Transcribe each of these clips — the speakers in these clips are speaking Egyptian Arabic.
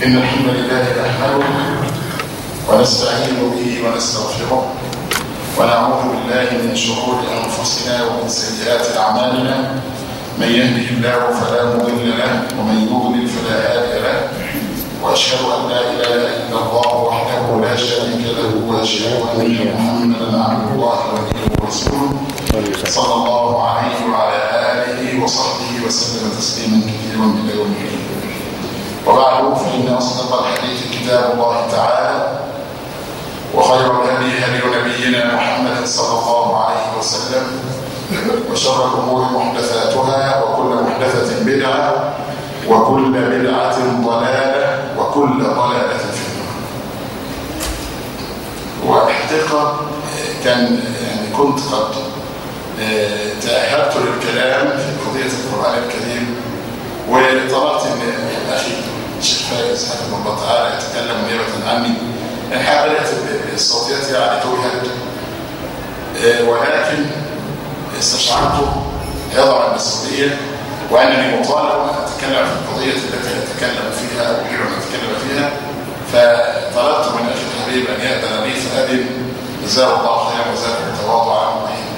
إن الحمد لله نحمده ونستعين به ونستغفره ونعوذ بالله من شرور أنفسنا ومن سيئات أعمالنا من يهده الله فلا مضل له ومن يضلل فلا هادي له وأشهد أن لا إله إلا الله وحده لا شريك له وأشهد أن محمدا عبد الله ونبيه ورسوله صلى الله عليه وعلى آله وصحبه وسلم تسليما كثيرا إلى يوم الدين وبعد فإن أصدق الحديث كتاب الله تعالى وخير الهدي هدي نبينا محمد صلى الله عليه وسلم وشر الأمور محدثاتها وكل محدثة بدعة وكل بدعة ضلالة وكل ضلالة في النار والحقيقة كان يعني كنت قد تأهبت للكلام في قضية القرآن الكريم وطلبت من أخي الشيخ فايز حفظه الله تعالى يتكلم نيابة عني الحقيقة بدأت الصوتيات يعني توهد ولكن استشعرت عظم المسؤولية وأنني مطالب أن أتكلم في القضية التي أتكلم فيها أو أحب أن أتكلم فيها فطلبت من أخي الحبيب أن يأذن لي فأذن جزاه الله خيرا وزاده تواضعا رحيما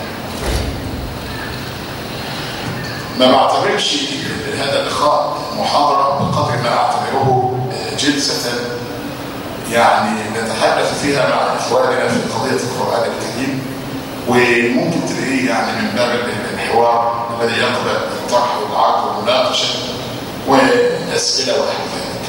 ما بعتبرش هذا اللقاء محاضرة بقدر ما أعتبره جلسة يعني نتحدث فيها مع إخواننا في قضية القرآن الكريم وممكن تلاقيه يعني من باب الحوار الذي يقبل الطرح والعرض والمناقشة وأسئلة ونحو ذلك.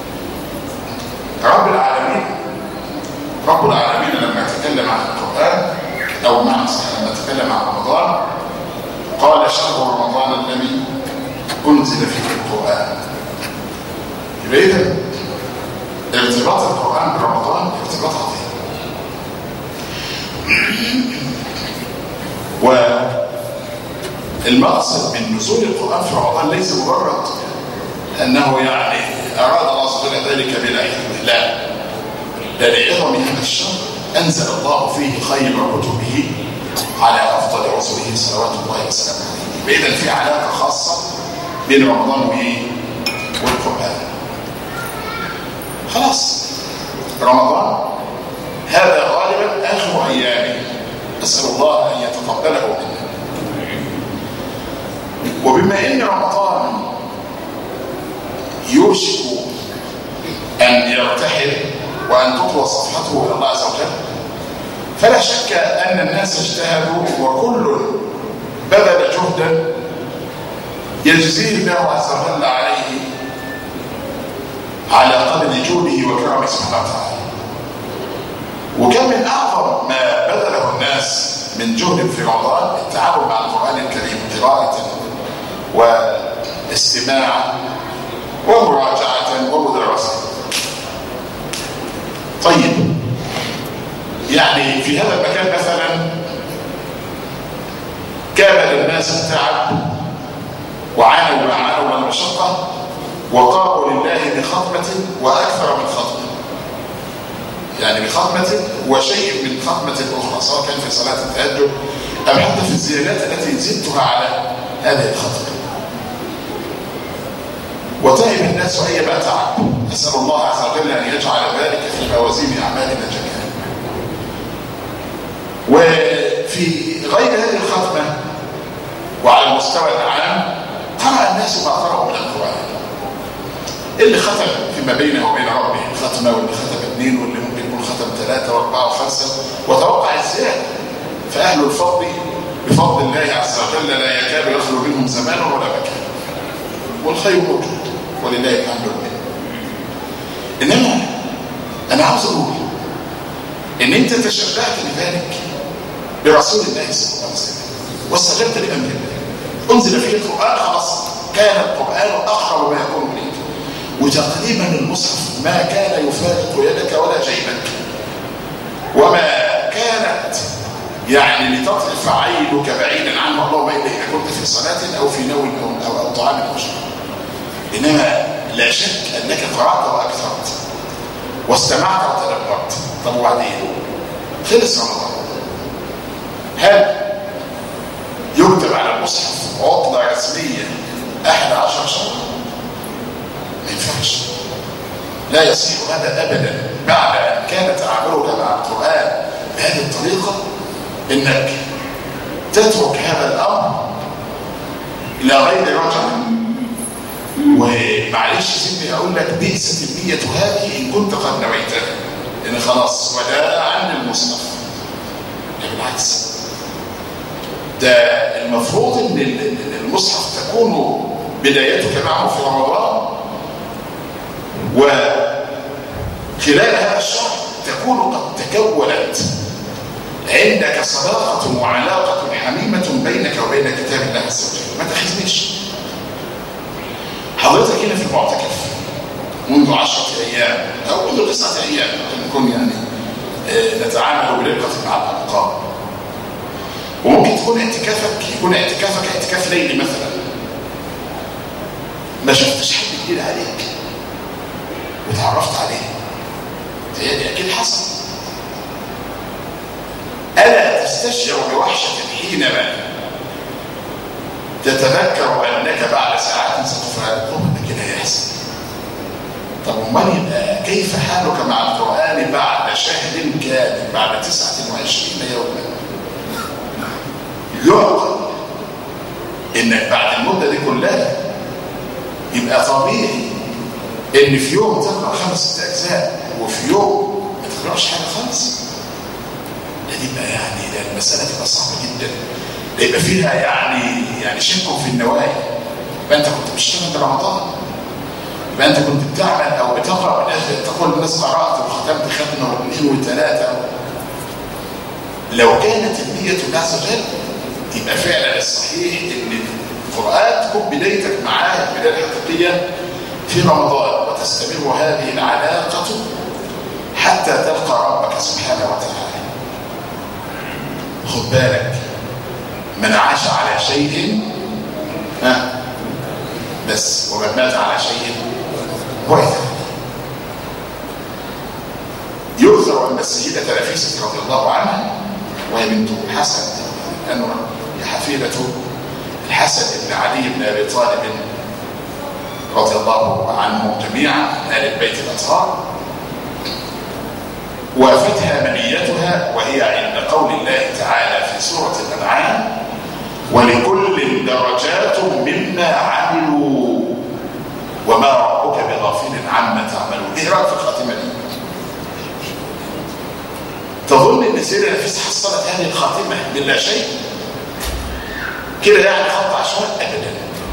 رب العالمين رب العالمين لما تكلم عن القرآن أو معنى لما تكلم عن رمضان قال شهر رمضان الذي أنزل فيه القرآن يبقى إذا ارتباط القرآن برمضان ارتباط عظيم والمقصد من نزول القرآن في رمضان ليس مجرد أنه يعني أراد الله سبحانه ذلك بلا حكمة لا ده لعظم هذا الشهر أنزل الله فيه خير كتبه على أفضل رسله صلوات الله وسلامه عليه إذا في علاقة خاصة بين رمضان وإيه؟ والقرآن خلاص رمضان هذا غالبا آخر أيامه أسأل الله أن يتقبله منا وبما أن رمضان يوشك أن يرتحل وأن تطوى صفحته إلى الله عز وجل فلا شك أن الناس اجتهدوا وكل بذل جهدا يجزيه الله عز وجل عليه على قدر جوده وكرمه سبحانه وتعالى وكان من أعظم ما بذله الناس من جهد في رمضان التعامل مع القرآن الكريم قراءة واستماع ومراجعة ومدرسة طيب يعني في هذا المكان مثلا كان للناس التعب وعانوا ما عانوا من المشقة وقاموا لله بخطمة وأكثر من خطمة يعني بخطمة وشيء من خطمة أخرى سواء كان في صلاة التهجد أم حتى في الزيادات التي زدتها على هذه الخطمة وتعب الناس أيما تعب نسأل الله عز وجل أن يجعل ذلك في موازين أعمالنا جميعا وفي غير هذه الختمة وعلى المستوى العام قرأ الناس ما قرأوا من القرآن اللي ختم فيما بينه وبين ربه ختمة واللي ختم اثنين واللي ممكن يكون ختم ثلاثة واربعة وخمسة وتوقع الزيادة فأهل الفضل بفضل الله عز وجل لا يكاد يخلو منهم زمان ولا مكان والخير موجود ولله الحمد لله إنما أنا عاوز أقول إن أنت تشبهت بذلك برسول الله صلى الله عليه وسلم واستجبت لأمر الله أنزل فيه القرآن خلاص كان القرآن أقرب ما يكون إليك وتقريبا المصحف ما كان يفارق يدك ولا جيبك وما كانت يعني لتطرف عينك بعيدا عنه اللهم إلا إذا كنت في صلاة أو في نوم أو, أو, أو طعام أو شراب إنما لا شك أنك قرأت وأكثرت واستمعت وتدبرت طب وبعدين خلص رمضان هل يكتب على المصحف عطلة رسمية أحد عشر شهر ما ينفعش لا يصح هذا ابدا بعد ان كان تعاملك مع القران بهذه الطريقه انك تترك هذا الامر الى غير رجع ومعلش سيبني اقول لك بئست النيه هذه ان كنت قد نويتها ان خلاص وداعا للمصحف لا بالعكس ده المفروض ان المصحف تكون بدايتك معه في رمضان وخلال هذا الشهر تكون قد تكونت عندك صداقة وعلاقة حميمة بينك وبين كتاب الله عز وجل ما تخزنيش حضرتك هنا في المعتكف منذ عشرة أيام أو منذ تسعة أيام نكون يعني نتعامل برقة مع الأرقام وممكن تكون اعتكافك يكون اعتكافك اعتكاف ليلي مثلا ما شفتش حد جديد عليك وتعرفت عليه ده اكيد حصل الا تستشعر بوحشه حينما تتذكر انك بعد ساعات ستفارقه ده كده يحصل طب امال يبقى كيف حالك مع القران بعد شهر كامل بعد 29 يوما يعقل انك بعد المده دي كلها يبقى طبيعي ان في يوم تقرا خمس اجزاء وفي يوم ما تقراش حاجه خالص ده يبقى يعني ده المساله تبقى صعبه جدا ده يبقى فيها يعني يعني شك في النوايا يبقى انت كنت بتشتغل رمضان يبقى انت كنت بتعمل او بتقرا من اجل تقول الناس قرات وختمت ختمه واثنين وثلاثه لو كانت النيه الله عز وجل يبقى فعلا الصحيح ان القران تكون بدايتك معاه البدايه الحقيقيه في رمضان وتستمر هذه العلاقه حتى تلقى ربك سبحانه وتعالى خد بالك من عاش على شيء ها بس ومن مات على شيء ورث يؤثر ان السيده نفيسه رضي الله عنها وهي بنت الحسن انور هي حفيده الحسن بن علي بن ابي طالب رضي الله عنهم جميعا ال البيت الاطهار وافتها منيتها وهي عند قول الله تعالى في سوره الانعام ولكل درجات مما عملوا وما ربك بغافل عما تعملون ايه رايك في الخاتمه دي تظن ان سيدنا نفيس حصلت هذه الخاتمه من لا شيء كده يعني خط عشوائي ابدا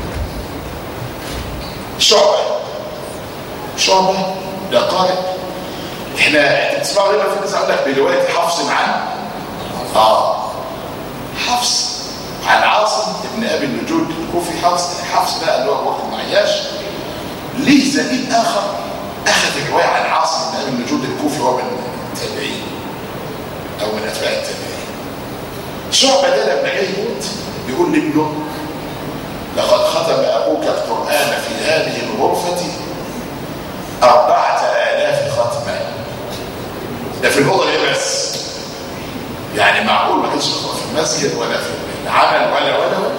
شعبه شعبه ده قارئ احنا تسمعوا لنا في الناس لك بروايه حفص عن اه حفص عن عاصم ابن ابي النجود الكوفي حفص حفص بقى اللي هو وقت بن عياش ليه زميل اخر اخذ الروايه عن عاصم بن ابي النجود الكوفي هو من التابعين او من اتباع التابعين شعبه ده لما جاي يموت بيقول لابنه لقد ختم ابوك القران في هذه الغرفه أربعة آلاف ختمة ده في الأوضة دي بس يعني معقول ما كانش في المسجد ولا في العمل ولا ولا ولا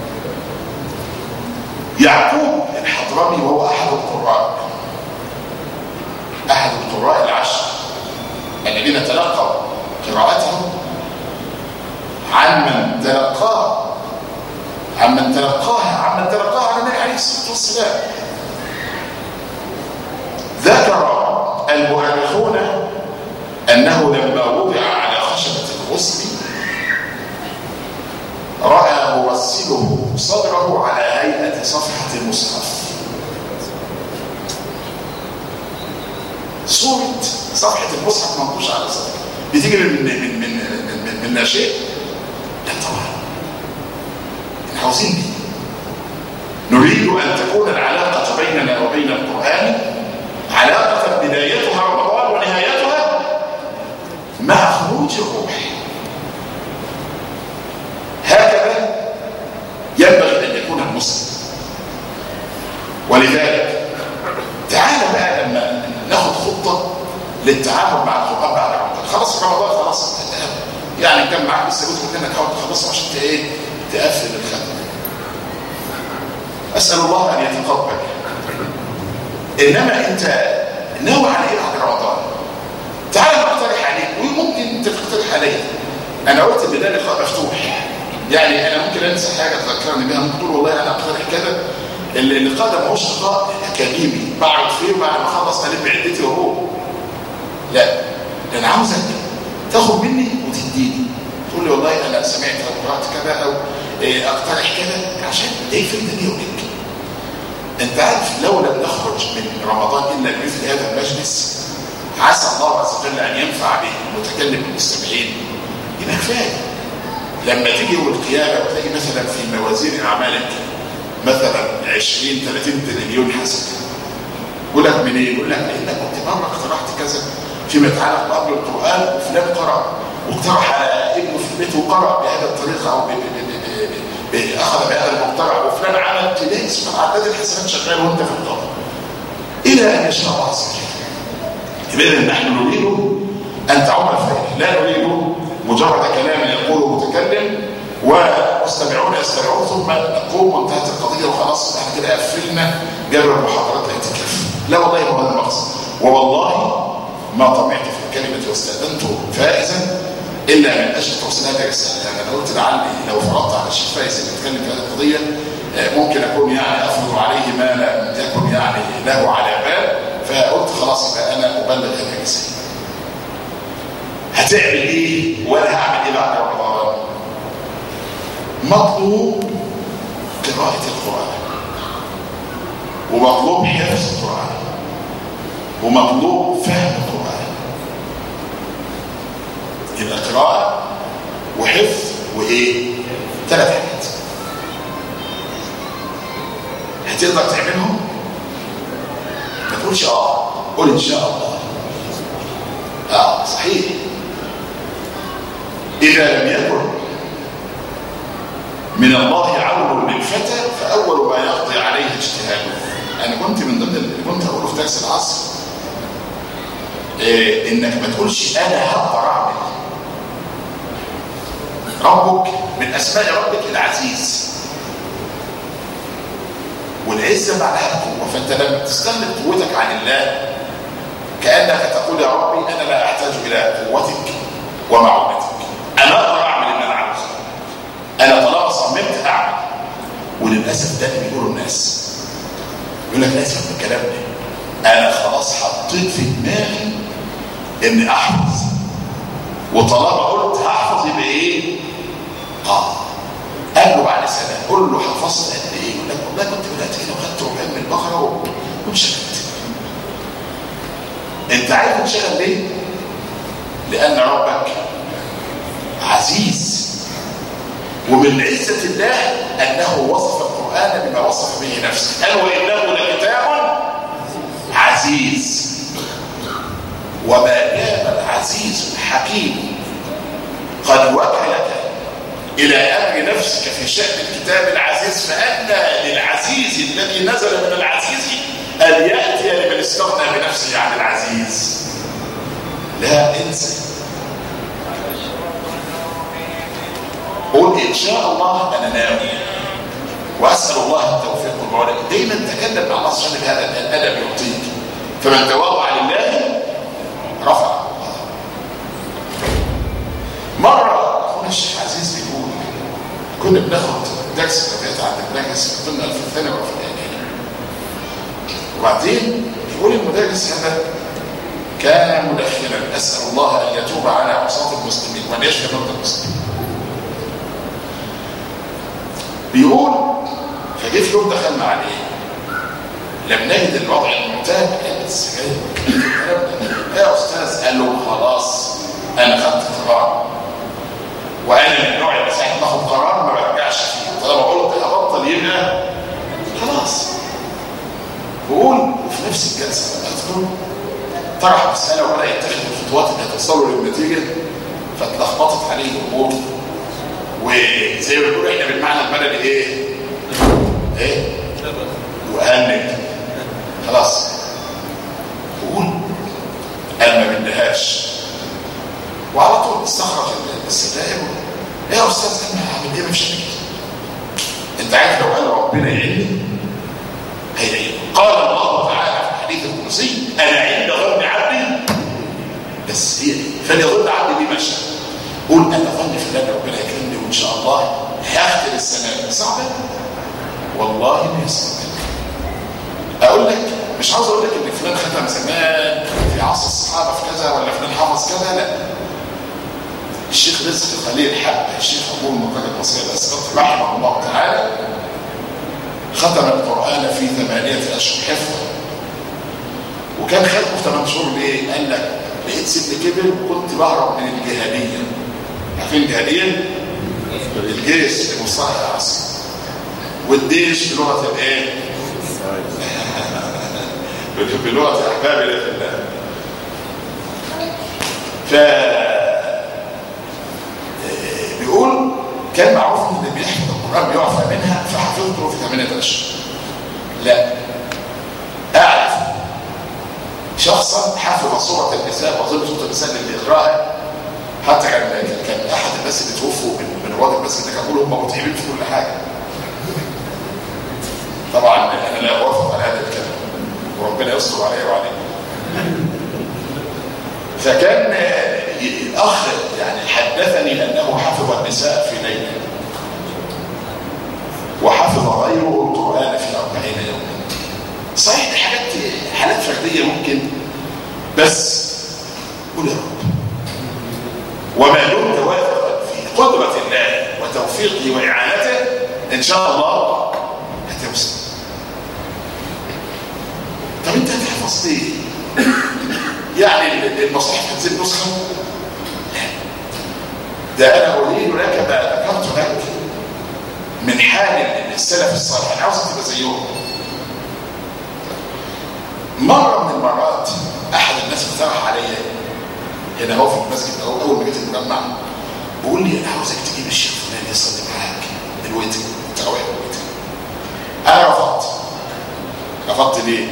يعقوب الحضرمي وهو أحد القراء أحد القراء العشر الذين تلقوا قراءتهم عمن تلقاه عمن تلقاها عمن تلقاها عن النبي عليه الصلاة والسلام ذكر المؤرخون أنه لما وضع على خشبة الغسل رأى مرسله صدره على هيئة صفحة المصحف صورة صفحة المصحف منقوشة على صدره بتيجي من من من من من, من, من لا شيء لا طبعا احنا عاوزين دي نريد أن تكون العلاقة بيننا وبين القرآن علاقة بدايتها رمضان ونهايتها مع خروج الروح هكذا ينبغي أن يكون المسلم ولذلك تعال بقى لما ناخد خطة للتعامل مع القرآن بعد رمضان خلاص رمضان خلاص يعني كان معاك لسه جزء منك حاول تخلصه عشان ايه تقفل الختم اسال الله ان يتقبل انما انت ناوي على ايه بعد رمضان تعال نقترح عليك وممكن انت تقترح عليا انا قلت ان ده لقاء مفتوح يعني انا ممكن انسى حاجه تذكرني بيها ممكن تقول والله انا اقترح كذا اللقاء ده ما هوش لقاء اكاديمي بعد فيه بعد ما اخلص الم عدتي واروح لا ده انا عاوزك تاخد مني وتديني تقول لي والله انا سمعت او قرات كذا او إيه اقترح كذا عشان ده يفيد لي وليك انت عارف لو لم نخرج من رمضان الا بمثل هذا المجلس عسى الله عز وجل ان ينفع به المتكلم المستمعين يبقى كفايه لما تيجي يوم القيامه وتلاقي مثلا في موازين اعمالك مثلا 20 30 مليون حسنه يقول لك منين؟ يقول لك لانك كنت مره اقترحت كذا فيما يتعلق بامر القران وفلان قرا واقترح على ابنه في البيت وقرا بهذا الطريقه او اخذ بهذا المقترح وفلان عمل تلاقي اسم عداد الحسنات شغال وانت في القبر الى ان يشاء الله عز وجل اذا نحن نريد ان تعم الفائده لا نريد مجرد كلام يقوله متكلم ومستمعون يستمعون ثم نقوم وانتهت القضيه وخلاص احنا كده قفلنا جبر المحاضرات الاعتكاف لا والله هو هذا المقصد ووالله ما طمعت في الكلمه واستاذنت فائزا الا من اجل توصيل هذه الرساله يعني انا قلت لعلي لو فرضت على الشيخ فايز اللي يتكلم في هذه القضيه ممكن اكون يعني افرض عليه ما لم يكن يعني له على بال فقلت خلاص يبقى انا ابلغ هذه الرساله هتعمل ايه وانا هعمل ايه بعد رمضان مطلوب قراءة القرآن ومطلوب حفظ القرآن ومطلوب فهم القرآن يبقى قراءة وحفظ وإيه؟ ثلاث حاجات هتقدر تعملهم؟ ما تقولش اه قول ان شاء الله اه صحيح إذا لم يكن من الله عون للفتى فأول ما يقضي عليه اجتهاده أنا كنت من ضمن اللي كنت أقوله في درس العصر إيه إنك ما تقولش أنا هقدر أعمل ربك من أسماء ربك العزيز والعزة معناها القوة فأنت لما تستغلب قوتك عن الله كأنك تقول يا ربي أنا لا أحتاج إلى قوتك ومعونتك أنا أقدر أعمل اللي أنا عاوزه أنا طالما صممت أعمل وللأسف ده اللي بيقوله الناس يقول لك لازم الكلام ده أنا خلاص حطيت في دماغي إني أحفظ وطالما قلت هحفظ يبقى إيه؟ آه قال له بعد سنة قول له حفظت قد إيه؟ يقول لك والله كنت بدأت كده وخدت ربع من البقرة وانشغلت أنت عارف انشغل ليه؟ لأن ربك عزيز ومن عزة الله أنه وصف القرآن بما وصف به نفسه قال وإنه لكتاب عزيز وما دام العزيز الحكيم قد وكلك إلى أمر نفسك في شأن الكتاب العزيز فأن للعزيز الذي نزل من العزيز أن يأتي لمن استغنى بنفسه عن العزيز لا انسى قول إن شاء الله أنا ناوي وأسأل الله التوفيق والمعونة دايما تكلم مع الله سبحانه بهذا الأدب يعطيك فمن تواضع لله رفع مرة أخونا الشيخ عزيز بيقول كنا بناخد درس الرياضة عند المدرس كنا في الثانوي وفي الإعدادي وبعدين يقول المدرس هذا كان مدخنا أسأل الله أن يتوب على عصاة المسلمين وأن يشفي مرضى المسلمين بيقول فجه في يوم دخلنا عليه لم نجد الوضع المعتاد كانت السجاير يا استاذ قال له خلاص انا خدت قرار وانا من النوع اللي ساعه ما اخد قرار ما برجعش فيه طالما قلت هبطل يبقى خلاص بقول وفي نفس الجلسه لما ادخل طرح مساله وبدا يتخذ الخطوات اللي هتوصله للنتيجه فاتلخبطت عليه الامور وزي ما بنقول احنا بالمعنى البلدي ايه؟ ايه؟ وهنج خلاص قول قال ما بدهاش وعلى طول استخرج السجاير يا استاذ انا هعمل ايه مش انت عارف لو قال ربنا يعيني هيعين قال الله تعالى في الحديث القدسي انا عند بس هي فليظن عبدي بما شاء قول انا ظني في الله ربنا يكرمني وان شاء الله هختم السنه دي صعبه والله ما يصعب اقول لك مش عاوز اقول لك ان فلان ختم زمان في عصر الصحابه في كذا ولا فلان حفظ كذا لا الشيخ رزق خليل حق الشيخ ابو المقدم المصري الاسقط رحمه الله تعالى ختم القران في ثمانيه اشهر حفظا وكان ختمه في 8 شهور ليه؟ قال لك لقيت سن كبر وكنت بهرب من الجهاديه عارفين الجهاديه؟ الجيش المصطلح العصري والديش بلغه الايه؟ بلغه احبابنا في الله ف بيقول كان معروف ان اللي بيحفظ القران بيعفى منها فحفظته في ثمانيه اشهر لا اعرف شخصا حفظ سوره النساء وظل سوره النساء اللي بيقراها حتى كان كان احد الناس اللي توفوا من من رواد المسجد ده كان بيقول هم متعبين في كل حاجه طبعا انا لا اوافق على هذا الكلام وربنا يستر علي وعليكم فكان الاخ يعني حدثني انه حفظ النساء في ليله وحفظ غيره القران في أربعين يوما صحيح دي حاجات حالات فرديه ممكن بس قول يا رب وما دمت واثقا في قدره الله وتوفيقه واعانته ان شاء الله هتوصل طب انت هتحفظ ليه؟ يعني المصاحف هتزيد نسخه؟ لا ده انا اريد لك ما ذكرت لك من حال السلف الصالح انا عاوزك تبقى زيهم مره من المرات احد الناس اقترح عليا هنا هو في المسجد أو اول ما جيت المجمع بيقول لي انا عاوزك تجيب الشيخ فلان يصلي معاك الوتر التراويح الوتر انا رفضت رفضت ليه؟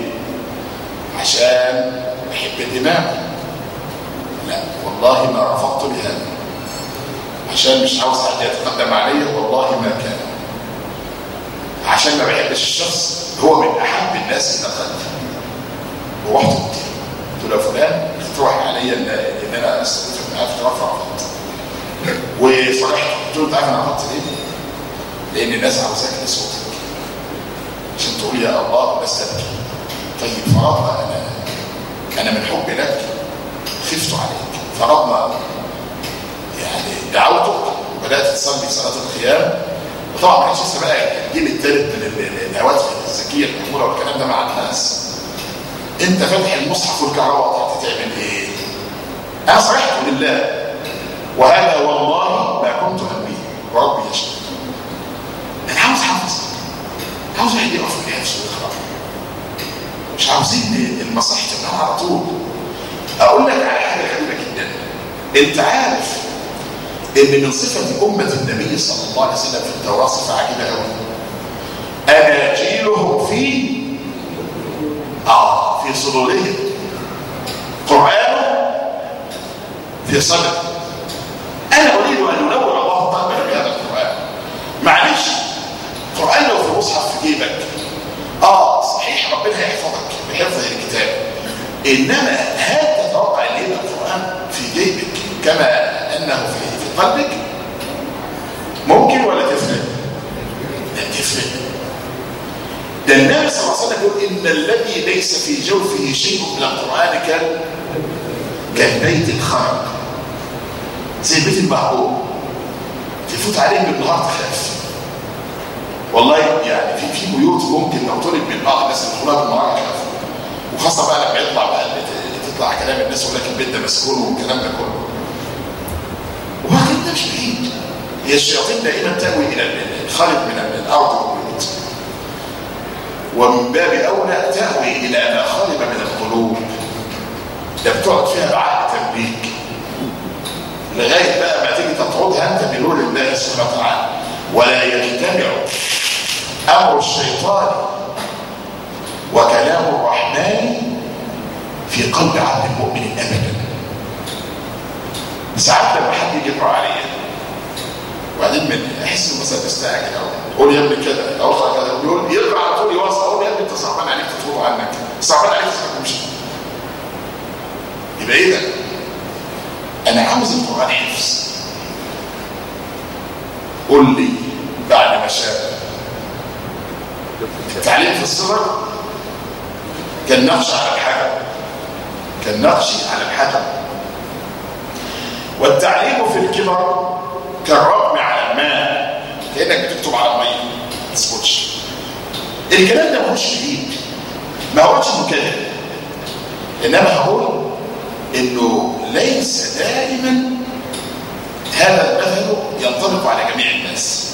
عشان بحب الامام لا والله ما رفضت لهذا عشان مش عاوز حد يتقدم عليا والله ما كان عشان ما بحبش الشخص هو من احب الناس الى قلبي ورحت قلت قلت له يا فلان اقترح عليا ان ان انا استضيفك معاه في رفع رفضت وصرحت قلت له انت عارف انا رفضت ليه؟ لان الناس عاوزاك لصوتك عشان تقول يا الله الناس تبكي طيب فرضنا انا انا من حبي لك خفت عليك فرضنا يعني دعوتك وبدات تصلي صلاه القيام وطبعا ما كانش لسه بقى الجيل الثالث من الهواتف الذكيه المحموله والكلام ده مع الناس انت فاتح المصحف والكهرباء قطعت تعمل ايه؟ انا صرحت لله وهذا والله ما كنت امني وربي يشهد انا عاوز حافظ عاوز واحد يقف في نفسه ويقرا مش عاوزين المصاحف تبقى على طول اقول لك على حاجه غريبه جدا انت عارف ان من صفه امه النبي صلى الله عليه وسلم في التوراه صفه عجيبه قوي اناجيلهم في اه في صدورهم قرانه في صدر انا اريد ان انور الله قلبك بهذا القران معلش القران لو في مصحف في جيبك اه صحيح ربنا هيحفظك بحفظ الكتاب انما هل تتوقع ان يبقى القران في جيبك كما انه في في قلبك ممكن ولا تفرق لا تفرق ده النبي صلى الله عليه وسلم يقول ان الذي ليس في جوفه شيء من القران كان كالبيت الخرب زي البيت المهجور تفوت عليه بالنهار تخاف والله يعني في في بيوت ممكن لو طلب من بعض الناس يدخلوها بالنهار يخافوا وخاصه بقى لما يطلع بقى تطلع كلام الناس يقول لك البيت ده مسكون والكلام ده كله وهكذا ده مش بعيد هي الشياطين دائما تأوي الى الخارج من الارض والبيوت ومن باب اولى تأوي الى مخارب من القلوب ده بتقعد فيها بعقل تمليك لغايه بقى ما تيجي تطردها انت بنور الله سبحانه وتعالى ولا يجتمع امر الشيطان وكلام الرحمن في قلب عبد المؤمن ابدا ساعات لما حد يجي يقرا عليا وبعدين من احس انه مثلا مستعجل او قول يا ابني كده او اقرا كده يقول يقرا على طول يوصل اقول يا ابني انت صعبان عليك تطلب عنك صعبان عليك تتحكمش يبقى ايه ده؟ القرآن حفظ قل لي بعد ما شاء التعليم في الصغر كالنقش على الحجر كالنقش على الحجر والتعليم في الكبر كالرقم على الماء كانك بتكتب على الميه ما تسكتش الكلام ده ماهوش جديد ما هوش مكلف انما هقول انه ليس دائما هذا المثل ينطبق على جميع الناس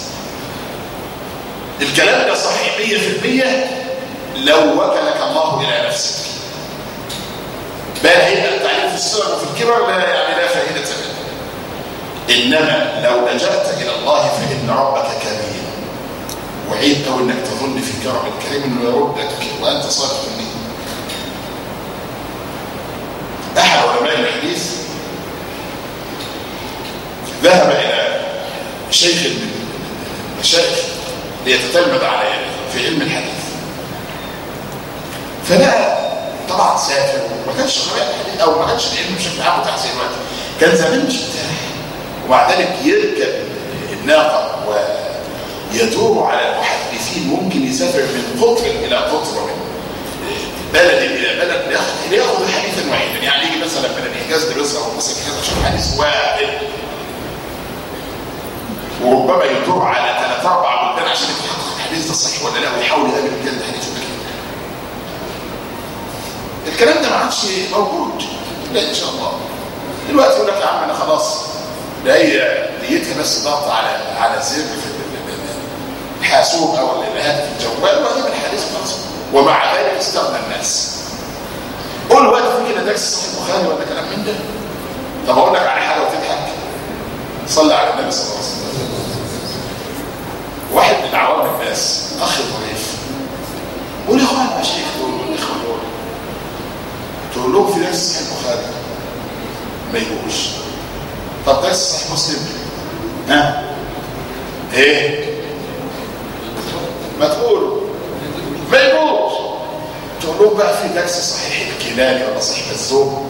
الكلام ده صحيح 100% لو وكلك الله الى نفسك بل هي التعليم في الصغر وفي الكبر لا يعني لا فائده منه انما لو لجأت الى الله فان ربك كريم وعيب قوي انك تظن في كرم الكريم انه يردك وانت صادق النيه احد علماء الحديث ذهب الى شيخ من المشايخ ليتتلمذ على يده في علم الحديث فلقى طبعا سافر وما كانش علماء الحديث او ما كانش العلم بشكل عام متاح زي دلوقتي كان زمان مش متاح ومع ذلك يركب الناقه ويدور على المحدثين ممكن يسافر من قطر الى قطر ومن بلد الى بلد لياخذ حديثا واحدا يعني يجي مثلا من الحجاز لمصر او مصر كذا عشان حديث واحد وربما يدور على ثلاث اربع بلدان عشان يتحقق الحديث ده صحيح ولا لا ويحاول يقابل الكلام ده حديث ولا الكلام ده ما عادش موجود لا ان شاء الله دلوقتي يقول لك يا عم انا خلاص ده هي نيتها بس ضغط على على زر في الحاسوب او الهاتف الجوال وهي الحديث خلاص ومع ذلك استغنى الناس قول وقت في كده درس صحيح البخاري ولا كلام من ده طب اقول لك على حاجه وتضحك صلى على النبي صلى الله عليه وسلم واحد من عوام الناس اخ ضعيف قول يا اخوان مشايخ دول والاخوه دول تقول لهم في درس صحيح البخاري ما يجوش طب درس صحيح مسلم ها ايه ما تقولوا ما يجوش تقول لهم بقى في درس صحيح الكلالي ولا صحيح الزوم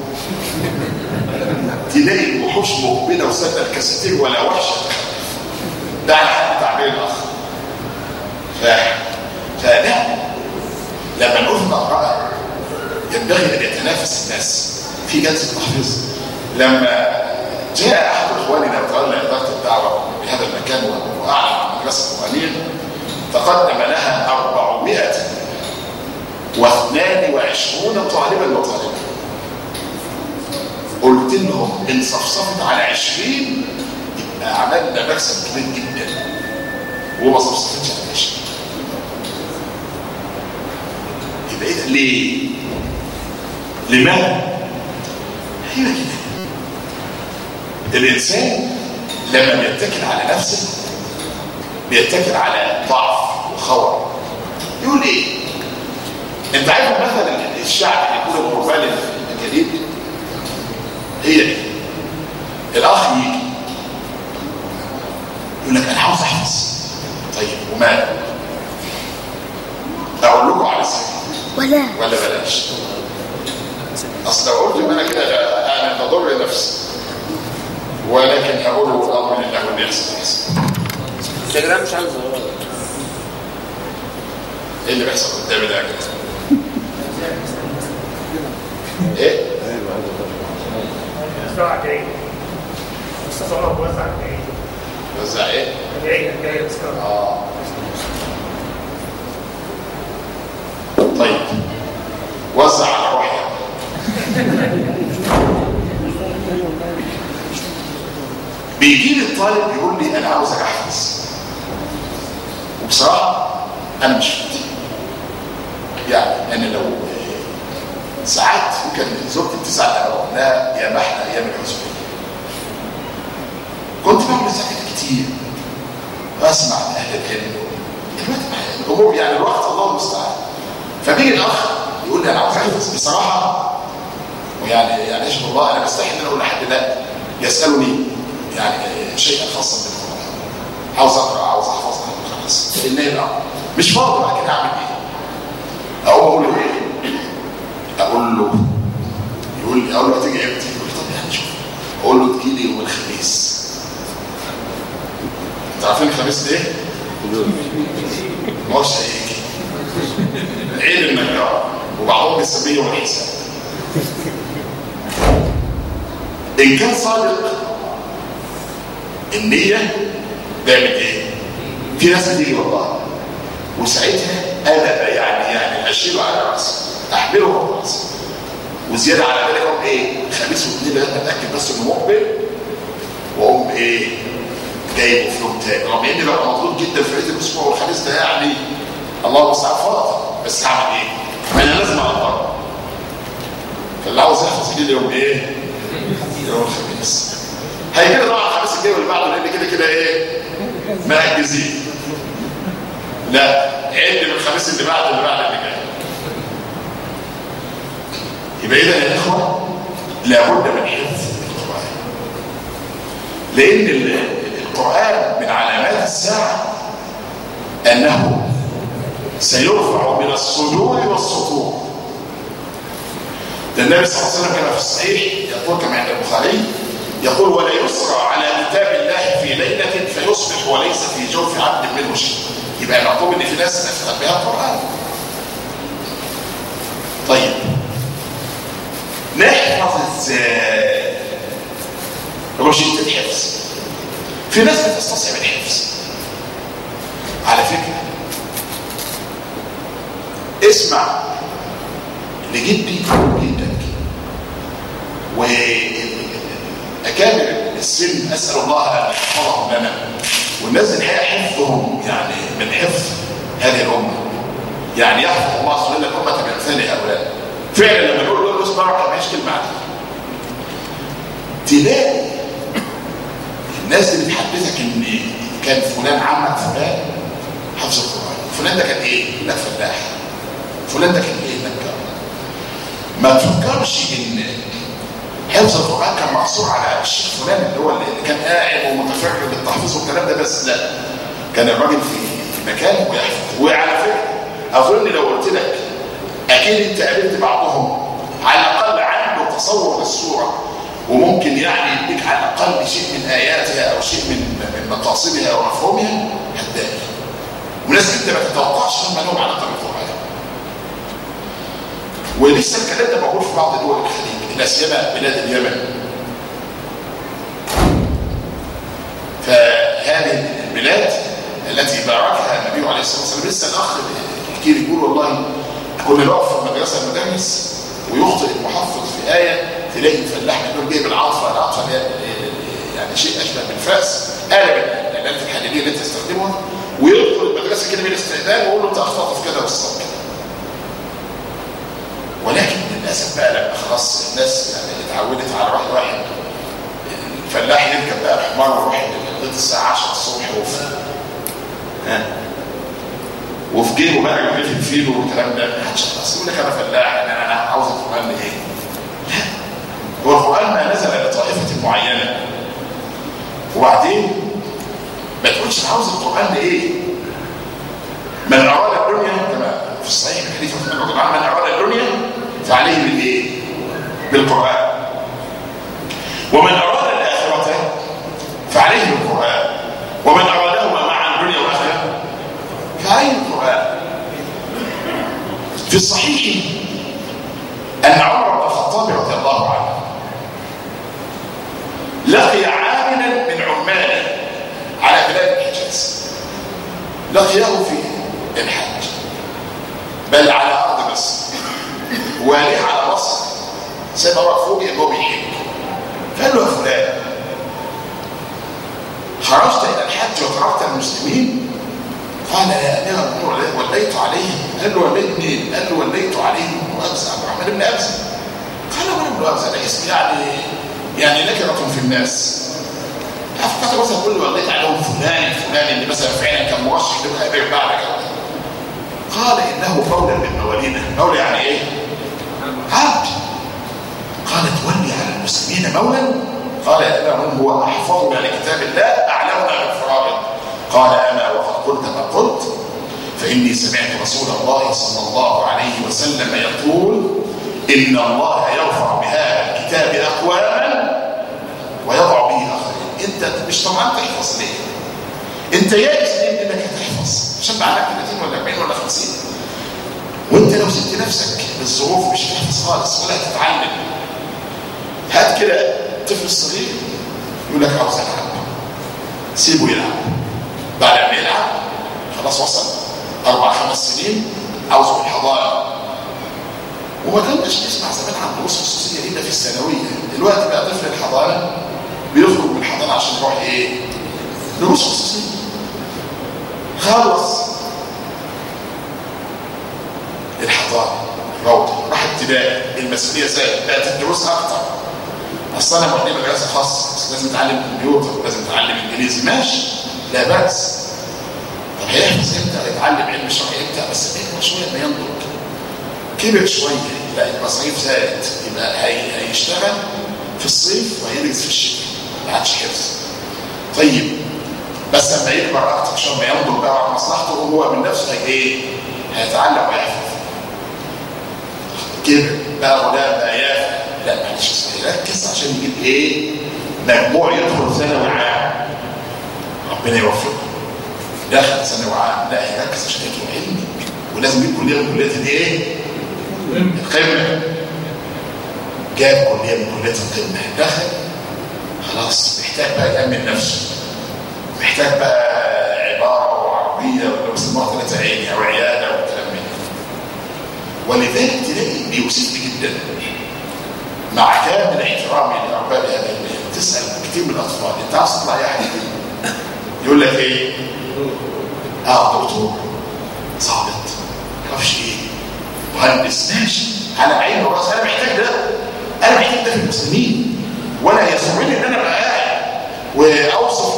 تلاقي الوحوش مقبله وسادة الكاساتين ولا وحشه ده على حد تعبير الاخ ف فلا لما نقول في مقرأة ينبغي ان يتنافس الناس في جلسه تحفيظ لما جاء احد اخواننا وتولى اداره الدعوه بهذا المكان واعلن عن مدرسه قرانيه تقدم لها 422 طالبا وطالبه قلت لهم ان صفصفت على 20 يبقى عملنا مكسب كبير جدا وما صفصفتش على 20 يبقى ايه ليه؟ لماذا؟ هي كده الانسان لما بيتكل على نفسه بيتكل على ضعف وخور يقول ايه انت عارف مثلا الشعب اللي يقول القربان الجديد هي دي الاخ يجي يقول لك انا عاوز احفظ طيب وماله اقول لكم على سبيل ولا ولا بلاش اصل لو قلت انا كده انا بضر نفسي ولكن هقول الامر لله واللي يحصل يحصل التليجرام مش عاوز ايه اللي بيحصل قدامي ده يا جدع ايه مستوى جاي مصطفى عمر وزع جاي وزع ايه جاي جاي تذكرة اه طيب وزع على روحي بيجي لي الطالب يقول لي انا عاوزك احفظ وبصراحه انا مش فاهم يعني انا لو ساعات ممكن زوجتي بتزعل انا بقول لها يا محنه ايام الحزبيه كنت بعمل ذكر كتير واسمع من اهل العلم دلوقتي الامور يعني الوقت الله المستعان فبيجي الاخ يقول لي انا عاوز احفظ بصراحه ويعني يعني اشهد الله انا بستحي ان انا اقول لحد ده يسالني يعني شيئا خاصا بالقران عاوز اقرا عاوز احفظ خلاص لان الامر مش فاضي بقى كده اعمل ايه؟ اقوم اقول له ايه؟ اقول له يقول لي اقول له تيجي امتى؟ يقول لي طب يعني شوف اقول له تجي لي يوم خميس ايه؟ مش هيجي عيد النجار وبعضهم بيسميه يوم الحساب ان كان صادق النية بيعمل ايه؟ في ناس بتيجي والله وساعتها انا يعني يعني اشيله على راسي احمله على راسي وزياده على ذلك اقوم ايه؟ خميس واثنين لغايه ما اتاكد بس انه مقبل واقوم ايه؟ جايبه في يوم تاني رغم اني بقى مضغوط جدا في عيد الاسبوع والخميس ده يعني الله المستعان فاضي بس هعمل ايه؟ ما انا لازم اقدر فاللي عاوز يحفظ كده يوم ايه؟ يوم الخميس هيجي طبعا الخميس الجاي واللي بعده لان كده كده ايه؟ مأجزين لا عد من الخميس اللي بعد اللي بعد اللي جاي يبقى اذا يا اخوه لابد من حفظ القران لان القران من علامات الساعه انه سيرفع من الصدور والسطور ده النبي صلى الله عليه وسلم كما في الصحيح يقول كما عند البخاري يقول ولا يسرى على كتاب الله في ليله فيصبح وليس في جوف عبد منه شيء يبقى مطلوب ان في ناس نفهم بها القران طيب نحفظ ازاي رشيد الحفظ في ناس بتستصعب الحفظ على فكره اسمع لجدي وجدك واكابر السن اسال الله ان يحفظهم لنا والناس الحقيقه حفظهم يعني من حفظ هذه الامه يعني يحفظ الله سبحانه وتعالى الامه بامثال هؤلاء فعلا لما نقول له اسمع ما فيش كلمه عنها تلاقي الناس اللي بتحدثك ان كان فلان عمك فلان حفظ القران فلان ده كان ايه؟ لا فلاح فلان ده كان ايه؟ نجار ما تفكرش ان حفظ القرآن كان محصور على الشيخ فلان اللي هو اللي كان قاعد ومتفرغ بالتحفيظ والكلام ده بس لا كان الراجل في مكان ويحفظ وعلى فكره اظن لو قلت لك اكيد انت قابلت بعضهم على الاقل عنده تصور للسوره وممكن يعني يديك على الاقل شيء من اياتها او شيء من من مقاصدها او مفهومها هتلاقي وناس انت ما تتوقعش هم لهم علاقه بالقران ولسه الكلام ده موجود في بعض دول الخليج لا سيما بلاد اليمن فهذه البلاد التي باركها النبي عليه الصلاه والسلام لسه الاخ يحكي لي يقول والله كنا نقف في المدرسه المدرس ويخطئ المحفظ في ايه تلاقي الفلاح يقول جايب العاطفه العاطفه يعني شيء اشبه بالفاس قالب الالات الحديديه اللي انت تستخدمها ويدخل المدرسه كده بالاستئذان ويقول له انت اخطات في كده والصواب كده ولكن للاسف بقى لما خلاص الناس يعني اتعودت على واحد واحد الفلاح يركب بقى الحمار ويروح لغايه الساعه 10 الصبح وفي ها وفي جيبه بقى رغيف الفيل والكلام ده ما حدش خلاص يقول لك انا فلاح انا انا عاوز القران ايه؟ لا هو القران ما نزل لطائفه معينه وبعدين ما تقولش انا عاوز القران لايه؟ من اراد الدنيا كما في الصحيح من حديث عثمان رضي الله عنه من اراد الدنيا فعليه بالايه؟ بالقران ومن اراد الاخره فعليه بالقران ومن ارادهما معا الدنيا والاخره فعليه بالقران في الصحيح ان عمر بن الخطاب رضي الله عنه لقي عاملا من عماله على بلاد الحجاز لقيه في الحج بل على ارض مصر واليه على مصر سيدنا عمر فوق انه بيحج فقال له يا فلان خرجت الى الحج وتركت المسلمين قال يا امير المؤمنين وليت عليهم قال له وليت مين؟ قال له وليت عليهم ابو عبد الرحمن بن ابزه قال وانا ابن ابزه ده اسم يعني يعني نكره في الناس افكرت مثلا كل وليت عليهم فلان الفلاني اللي مثلا فعلا كان مرشح للخير بعد كده قال انه مولى من موالينا مولى يعني ايه عبد قال تولي على المسلمين مولا قال يا من هو احفظنا لكتاب الله اعلمنا بالفرائض قال انا وقد قلت ما قلت فاني سمعت رسول الله صلى الله عليه وسلم يقول ان الله يرفع بهذا الكتاب اقواما ويضع به اخرين انت مش طبعا تحفظ ليه انت يائس ليه انك هتحفظ عشان معاك 30 ولا 40 ولا 50 وانت لو سبت نفسك للظروف مش هتحفظ خالص ولا هتتعلم هات كده طفل صغير يقول لك عاوز العب سيبه يلعب بعد ما يلعب خلاص وصل اربع خمس سنين عاوزه في الحضانه وما كناش نسمع زمان عن دروس خصوصيه الا في الثانويه دلوقتي بقى طفل الحضانه بيخرج من الحضانه عشان يروح ايه دروس خصوصيه خلص الحضانه روضه راح ابتدائي المسؤوليه زادت بقت الدروس اكتر اصل انا مقدم مدرسه خاصه بس لازم اتعلم كمبيوتر ولازم اتعلم انجليزي ماشي لا باس طب هيحفظ امتى يتعلم علم الشرع امتى بس يكبر شويه ما ينضج كبر شويه لا المصاريف زادت يبقى هي... هيشتغل في الصيف وهيدرس في الشتاء ما عادش حفظ طيب بس لما يكبر اكتر عشان ما ينضج بقى على مصلحته وهو من نفسه هي ايه؟ هيتعلم ويحفظ كبر بقى غلام بقى يافع لا معلش يركز عشان يجيب ايه؟ مجموع يدخل ثانوي عام ربنا يوفقه دخل ثانوي عام لا يركز عشان يدخل علمي ولازم يجيب كليه من كليات الايه؟ القمه جاب كليه من كليات القمه دخل خلاص محتاج بقى يامن نفسه محتاج بقى عباره وعربيه ولا بيسموها ثلاثه عيني او عياده وكلام من ولذلك تلاقي بيوصفني جدا مع كامل احترامي لارباب هذا البيت تسال كتير من الاطفال انت عاوز تطلع يا حبيبي يقول لك ايه؟ اه دكتور ظابط معرفش ايه مهندس ماشي على عيني وراس انا محتاج ده انا محتاج ده في المسلمين ولا يسرني ان انا ابقى قاعد واوصف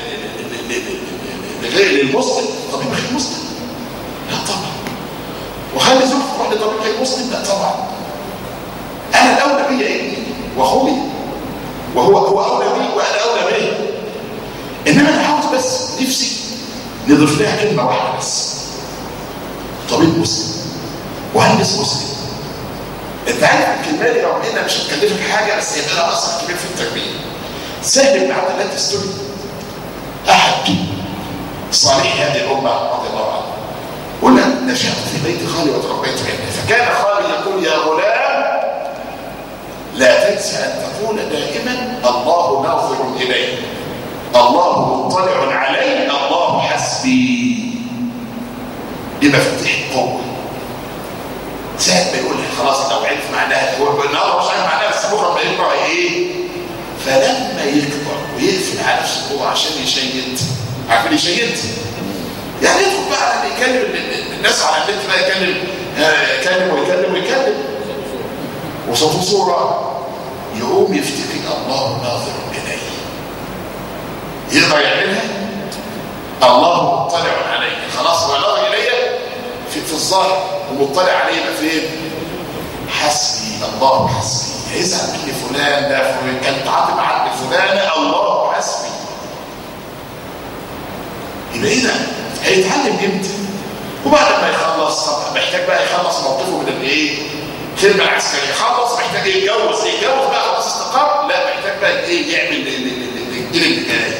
لغير للمسلم طبيب غير مسلم لا طبعا وخلي زوجتي تروح لطبيب غير مسلم لا طبعا انا الاولى بيا ابني واخوي وهو هو اولى بي وانا اولى بيه انما انا عاوز بس نفسي نضيف لها كلمه واحده بس طبيب مسلم مهندس مسلم انت عارف الكلمه دي رغم انها مش هتكلفك حاجه بس هيبقى لها اثر كبير في التربيه سهل بن عبد الله التستوري احد صالح هذه الامه رضي الله عنه قلنا نشأت في بيت خالي وتربيت عنده فكان خالي يقول يا غلام لا تنسى أن تقول دائما الله ناظر إلي الله مطلع علي الله حسبي دي مفاتيح القوة ساعة ما يقول خلاص لو عرف معناها هو النهارده مش عارف معناها بس بكره ما يكبر ايه فلما يكبر ويقفل على نفسه هو عشان يشيد عارفين يشيد يعني يدخل بقى يكلم الناس على النت بقى يكلم يكلم ويكلم ويكلم وصوته صورة يقوم يفتكر الله ناظر إليه يقدر يعملها الله مطلع عليه خلاص هو ناظر إليه في, في الظاهر ومطلع عليه يبقى فين حسبي الله حسبي هيزعل مني فلان ده كان تعاطي مع فلانة الله حسبي يبقى اذا هيتعلم امتى وبعد ما يخلص طب محتاج بقى يخلص موقفه من الايه الخدمه العسكريه خلص محتاج يتجوز يتجوز بقى خلاص استقر لا محتاج بقى ايه يعمل الجيل اللي جاي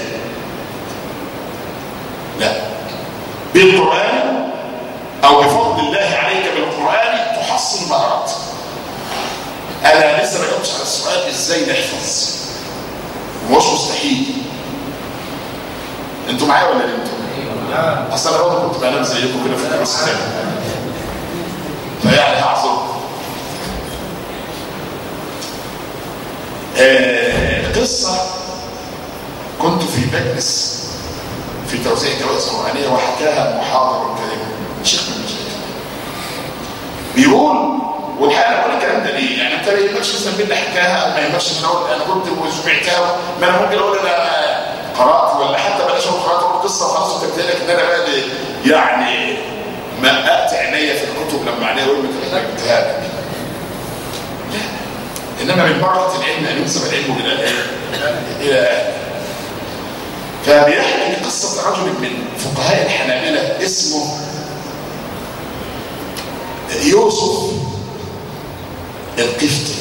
لا بالقران او بفضل الله عليك بالقران تحصل ما اردت انا لسه ما جاوبتش على السؤال ازاي نحفظ مش مستحيل انتوا معايا ولا انتوا اصل انا برضه كنت بنام زيكم كده في الدروس الثانيه فيعني هعذر آه قصه كنت في مجلس في توزيع جوائز قرانيه وحكاها المحاضر الكريم شيخ من المشايخ بيقول والحقيقه انا بقول الكلام ده ليه؟ يعني انت ما يهمكش مثلا مين اللي حكاها او ما يهمكش ان اقول انا كنت وسمعتها ما انا ممكن اقول انا قرات ولا حتى بلاش اقول قرات اقول قصه وخلاص وكتبت لك ان انا بقى يعني مقأت عينيا في الكتب لما عينيا وقمت كتبتها لك لا انما من بركه العلم ان ينسب العلم الى الايه؟ الى اهله فبيحكي قصه رجل من فقهاء الحنابله اسمه يوسف القفطي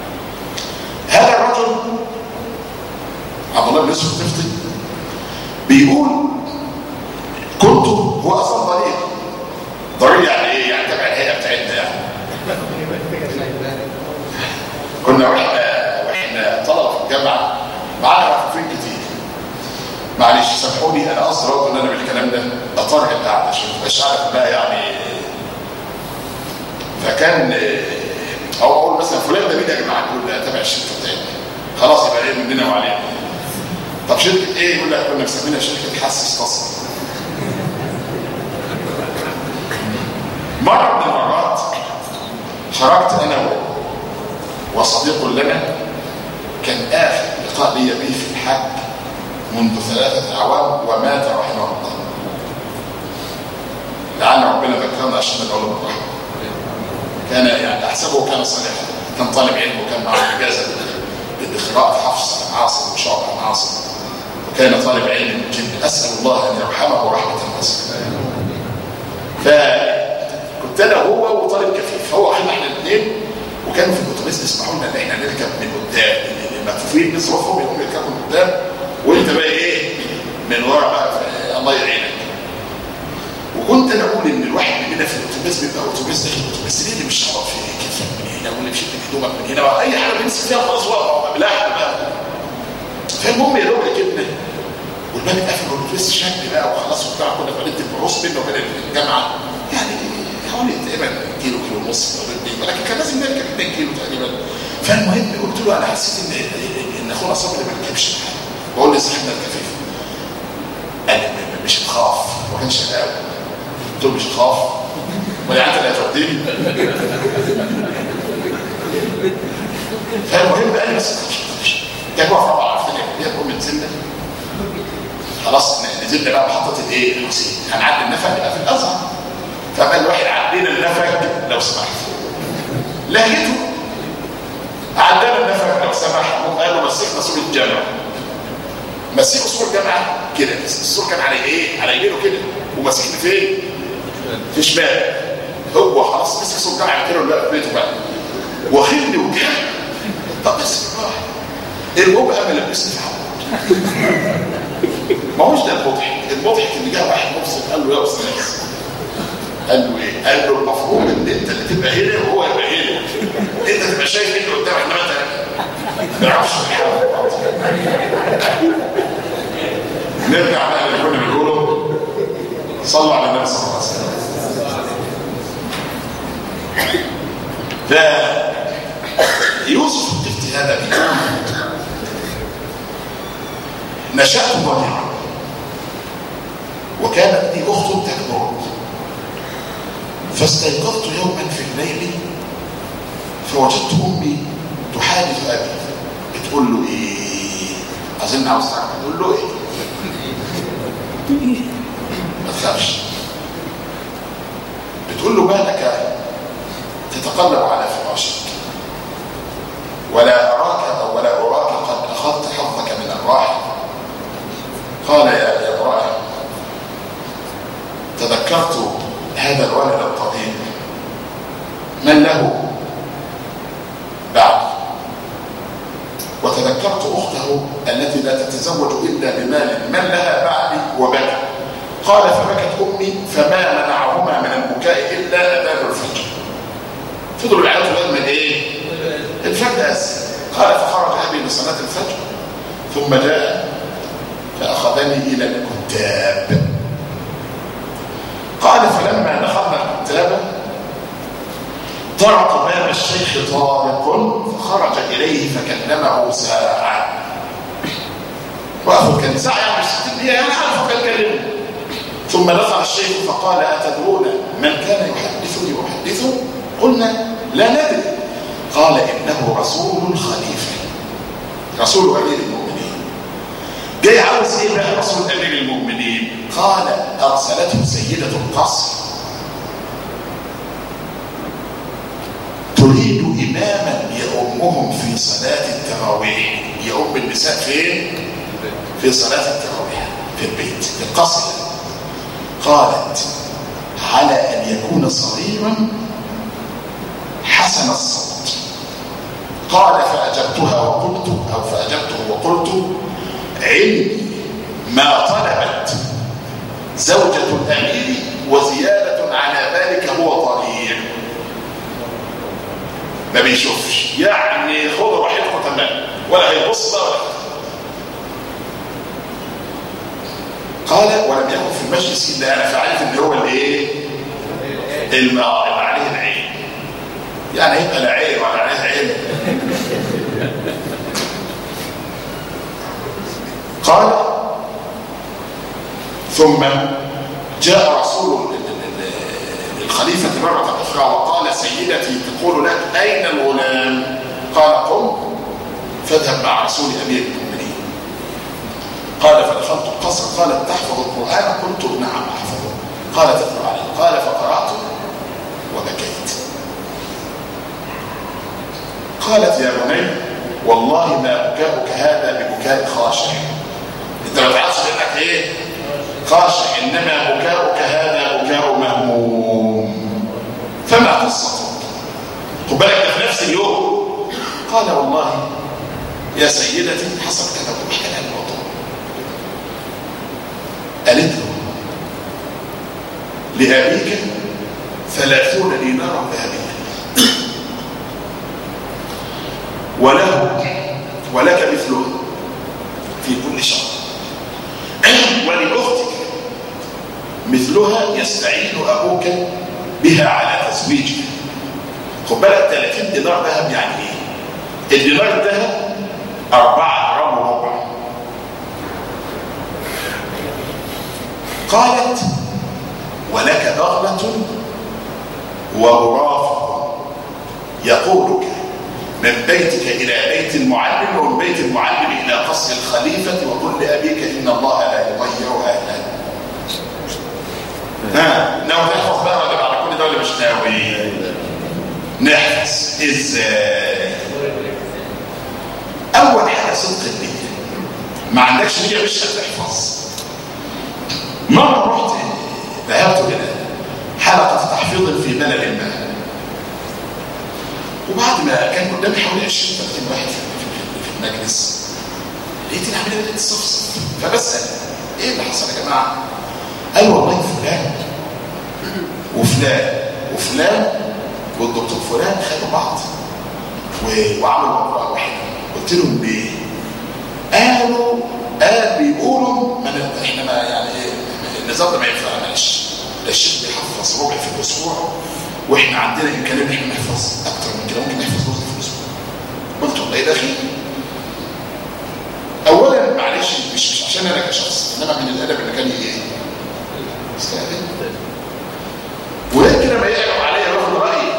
هذا الرجل عبد الله بن يوسف القفطي بيقول كنت هو اصلا ضرير ضرير يعني ايه يعني تبع الهيئه بتاعتنا يعني كنا واحنا واحنا طلبه في الجامعه معانا مكفوفين كتير معلش سامحوني انا قصدي برضه ان انا بالكلام ده اطرح القعده عشان ما تبقاش عارف بقى يعني فكان آه، او اقول مثلا فلان ده مين يا جماعه يقول ده تبع الشركه بتاعتنا خلاص يبقى ايه مننا وعلينا طب شركه ايه يقول لك كنا مسمينها شركه حسس تصل مره من المرات خرجت انا و- وصديق لنا كان اخر لقاء لي به في الحج منذ ثلاثه اعوام ومات رحمه الله لعل ربنا ذكرنا عشان نقول الرحمه كان يعني احسبه كان صالحا كان طالب علم وكان معه اجازه لقراءه حفص عن عاصم وشعب عن عاصم وكان طالب علم جدا اسال الله ان يرحمه رحمه واسعه فكنت انا هو وطالب كفيف هو احنا احنا الاثنين وكانوا في الاتوبيس يسمحوا لنا ان احنا نركب من قدام المكفوفين نصرفهم يقوموا يركبوا من قدام وانت بقى ايه من ورا بقى ف- الله يعينك وكنت انا اقول ان الواحد مننا في الاتوبيس بيبقى اتوبيس داخل الاتوبيس ليه اللي مش هقف في كتفك من هنا واللي مشيت هدومك من هنا اي حاجه بنمسك فيها خلاص واقف بلاحق بقى فالمهم يا دوب ركبنا والباب اتقفل والاتوبيس شكل بقى وخلاص وبتاع كنا في مدينه البحوث بينا وبين الجامعه يعني حوالي تقريبا كيلو كيلو ونص أو اتنين، ولكن كان لازم نركب 2 كيلو تقريبا فالمهم قلت له انا حسيت ان ان اخونا صبري ما ركبش معايا بقول لصاحبنا الكفيف قال لي م- مش تخاف ما كانش قوي قلت له مش تخاف ولا انت اللي هتوديني فالمهم قال لي بس ما تخافش كان هو في رابعه عرفتني هي المهم نزلنا خلاص ن- نزلنا بقى محطه الايه الحسين هنعدي النفق يبقى في الازهر فقال الواحد عدينا النفق لو سمحت لهجته عدينا النفق لو سمح قال له مسكنا سور الجامعه مسكوا سور الجامعه كده السور كان على ايه على يمينه كده وماسكني فين في شمال هو خلاص مسك سور الجامعه كده ولا في بيته بقى واخدني وكده طب بس بالراحه المهم قام لبسني في حمود ما هوش ده المضحك المضحك ان جه واحد مبسط قال له يا استاذ قال له ايه؟ قال له المفروض ان انت اللي تبقى هنا وهو يبقى هنا انت تبقى شايف اللي قدامك انما انت ما تعرفش نرجع بقى اللي كنا بنقوله صلوا على النبي صلى الله عليه وسلم ده يوسف القبطي هذا بيقول نشأت ضريعا وكانت لي أخت تكبر فاستيقظت يوما في الليل فوجدت أمي تحادث أبي بتقول له إيه أظن عاوز تعرف تقول له إيه ما تخافش بتقول له ما لك تتقلب على فراشك ولا أراك أو ولا أراك قد أخذت حظك من الراحة قال يا يا امرأة تذكرت هذا الولد الطبيب من له بعد وتذكرت أخته التي لا تتزوج إلا بمال من لها بعدي وبكى قال فبكت أمي فما منعهما من البكاء إلا أذان الفجر فضلوا يعيطوا لما إيه؟ الفجر أسر قال فخرج أبي لصلاة الفجر ثم جاء فأخذني إلى الكتاب قال فلما دخلنا الكتاب طرق باب الشيخ طارق فخرج إليه فكلمه ساعة وقفوا كان ساعة يعني مش ستين دقيقة يعني عارفه كان كلمه ثم دخل الشيخ فقال أتدرون من كان يحدثني أحدثه قلنا لا ندري قال إنه رسول الخليفة رسول أمير المؤمنين جاي عاوز ايه بقى رسول امير المؤمنين قال ارسلته سيده القصر تريد اماما يؤمهم في صلاه التراويح يؤم النساء فين في صلاه التراويح في البيت في القصر قالت على ان يكون صغيرا حسن الصوت قال فاجبتها وقلت او فاجبته وقلت علمي ما طلبت زوجة الأمير وزيادة على ذلك هو طريق ما بيشوفش يعني خذوا راحتكم تمام ولا هيبص بقى ولا قال ولم يكن في المجلس الا انا فعلت ان هو الايه الماء اللي عليه العين يعني هيبقى لا عين ولا عليه عين قال ثم جاء رسول الخليفة مرة أخرى وقال سيدتي تقول لك أين الغلام قال قم فاذهب مع رسول أمير المؤمنين قال فدخلت القصر قالت تحفظ القرآن قلت نعم أحفظه قال تتلو عليه قال فقرأت وبكيت قالت يا بني والله ما بكاؤك هذا ببكاء خاشع انت ما تعرفش انك ايه خاشع انما بكاؤك هذا بكاء مهموم فما قصته خد بالك ده في نفس اليوم قال والله يا سيدتي حصل كذا وحكى لها الموضوع قالت له لأبيك ثلاثون دينارا ذهبيا وله ولك مثله في كل شهر ولأختك مثلها يستعين أبوك بها على تزويجك خد بالك 30 دينار ذهب يعني ايه الدينار الذهب 4 جرام وربع قالت ولك بغلة وغرافة يقودك من بيتك إلى بيت المعلم ومن بيت المعلم إلى قصر الخليفة وقل لأبيك إن الله لا يضيع أهله ها ناوي تحفظ بقى ولا بعد كل ده ولا مش ناوي نحفظ ازاي اول حاجه صدق النيه ما عندكش نيه مش هتحفظ مره رحت ذهبت الى حلقه تحفيظ في بلد ما وبعد ما كان قدامي حوالي 20 30 واحد في المجلس لقيت العمليه بدات تصفصف فبسال ايه اللي حصل يا جماعه؟ قال والله فلان وفلان وفلان والدكتور فلان خدوا بعض وعملوا مقرأة واحدة قلت لهم ليه؟ قالوا قال بيقولوا ما احنا ما يعني النظام ده ما ينفعناش الشيخ بيحفظ ربع في الاسبوع واحنا عندنا امكانيه ان احنا نحفظ اكتر من كده ممكن نحفظ جزء في الاسبوع قلت والله ايه ده خير اولا معلش مش مش عشان انا كشخص انما من الادب اللي كان ايه استاذن ولكن لما يقرأ عليه باخد رايي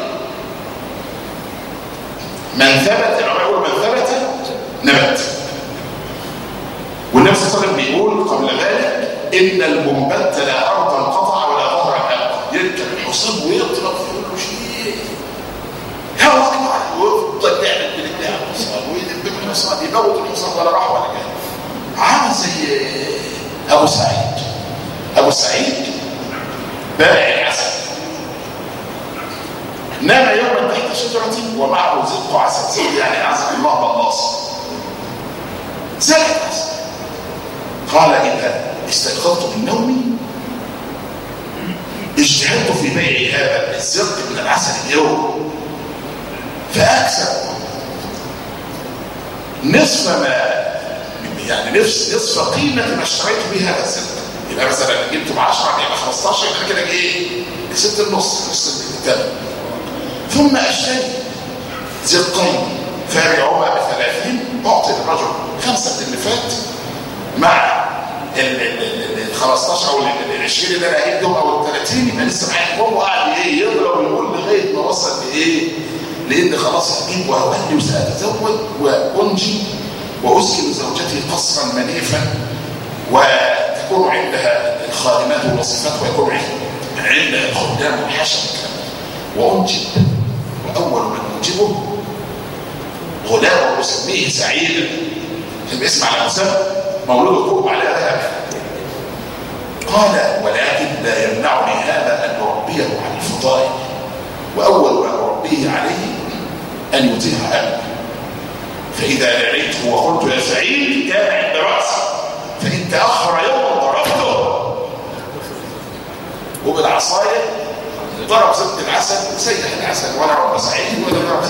من ثبت العلماء يقول من ثبت نبت والنبي صلى الله عليه وسلم بيقول قبل ذلك ان المنبت لا ارض انقطع ولا ظهر ابقى يركب الحصان ويضرب يقول له شيء يا اكبر ويفضل يعمل بالاله الحصان ويدب الحصان يموت الحصان ولا راح ولا جاي عامل زي ابو سعيد ابو سعيد بائع العسل نام يوما تحت شجرة ومعه زق عسل زق يعني عسل الله بلاص زق عسل قال إذا استيقظت من نومي اجتهدت في بيع هذا الزق من العسل اليوم فأكسب نصف ما يعني نصف نصف قيمة ما اشتريت به هذا الزق يبقى مثلا جبته ب 10 يبقى 15 يبقى كده ايه؟ كسبت النص نص الثمن ثم اشتري زقين فابيعهما بثلاثين اعطي الرجل خمسه اللي فات مع ال 15 او ال 20 اللي انا هجيبهم او ال 30 يبقى لسه معايا هو قاعد ايه يضرب ويقول لغايه ما وصل لايه؟ لان خلاص هجيب وهولي وساتزوج وانجي واسكن زوجتي قصرا منيفا وتكون عندها الخادمات والوصفات ويكون عندها الخدام والحشم وانجب واول من انجبه غلام اسميه سعيد الاسم على مسمى مولود قوم على ذهب قال ولكن لا يمنعني هذا ان اربيه على الفضائل واول ما اربيه عليه ان يطيع ابي فاذا نعيته وقلت يا سعيد كان عند راسي فان تاخر العصايه ضرب زبد العسل سيح العسل ولا رب سعيد ولا ضرب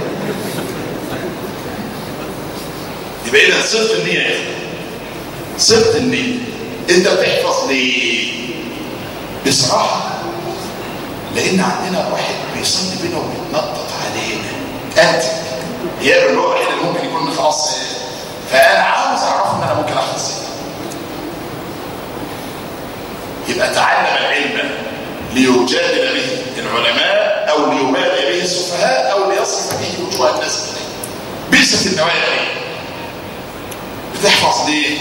يبقى اذا صدق النيه يا اخي صدق النيه انت بتحفظ ليه بصراحه لان عندنا واحد بيصلي بينا وبيتنطط علينا انت هي اللي هو الوحيد اللي ممكن يكون خلاص فانا عاوز اعرف ان انا ممكن احفظ يبقى تعلم العلم ليجادل به العلماء او ليبالي به السفهاء او ليصرف به وجوه الناس اليه بئست النوايا بتحفظ ليه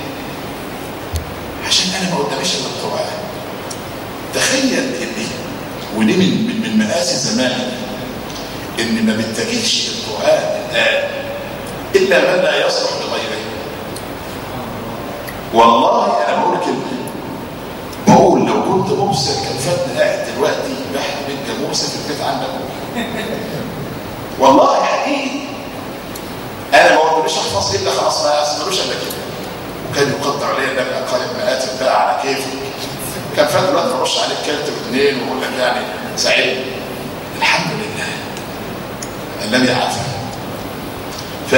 عشان انا ما قداميش الا القران تخيل ان ودي من من, من مآسي زمان ان ما بتجدش القران الان الا من لا يصلح لغيره والله انا بقول كلمه بقول لو كنت مبصر كان فاتني قاعد دلوقتي بحت بنت جاموسه في البيت عندك والله حقيقي انا ما قلتليش احفظ الا خلاص ما اسمعوش الا كده وكان يقدر عليا ان ابقى قارئ مآتب بقى على كيفك كان فات دلوقتي ارش عليك كارت واثنين واقول لك يعني سعيد الحمد لله الذي عافى ف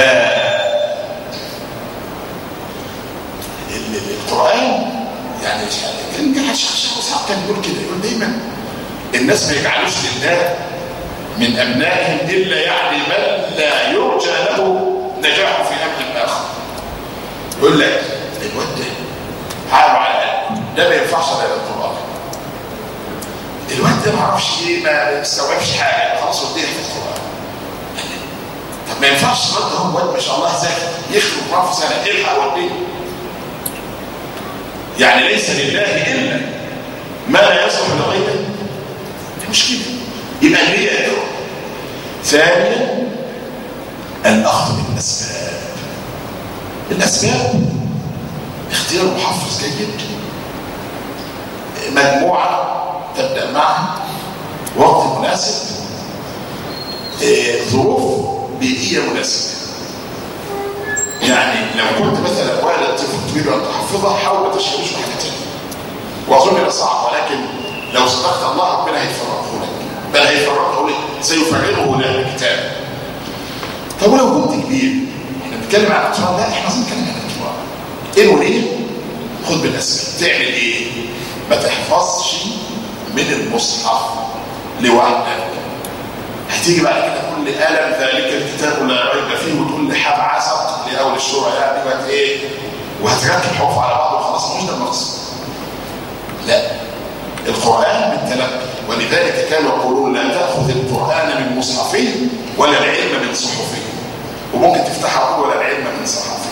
القران يعني كان جه الشيخ اسحاق كان يقول كده يقول دايما الناس ما يجعلوش لله من ابنائهم الا يعني من لا يرجى له نجاح في امر اخر يقول لك الواد ده حاله على قلبه ده ما ينفعش الا القران الواد ده ما اعرفش ايه ما بيستوعبش حاجه خلاص وديه في القران طب ما ينفعش الواد ده هو واد ما شاء الله ذكي يخرج قران في سنه الحق وديه يعني ليس لله الا ما لا يصلح لغيره دي مشكله يبقى النيه يا ثانيا الاخذ بالاسباب الاسباب اختيار محفظ جيد مجموعه تبدا معها وقت مناسب ظروف بيئيه مناسبه يعني لو كنت مثلا والد طفل تريد ان تحفظها حاول ما تشغلوش بحاجه ثانيه واظن ده صعب ولكن لو صدقت الله ربنا هيفرغه لك بل هيفرغه لك سيفرغه لك الكتاب طب ولو كنت كبير احنا بنتكلم عن الاطفال لا احنا عايزين نتكلم عن الاطفال ايه وليه خد بالاسباب تعمل ايه ما تحفظش من المصحف لوحدك هتيجي بعد كده تقول لي ألم ذلك الكتاب لا ريب فيه وتقول لي حاب عسق لأول الشورى يعني وهت إيه وهتركب حروف على بعض وخلاص مش ده المقصد لا القرآن بالتلقي ولذلك كانوا يقولون لا تأخذ القرآن من مصحفي ولا العلم من صحفي وممكن تفتحها ولا العلم من صحفي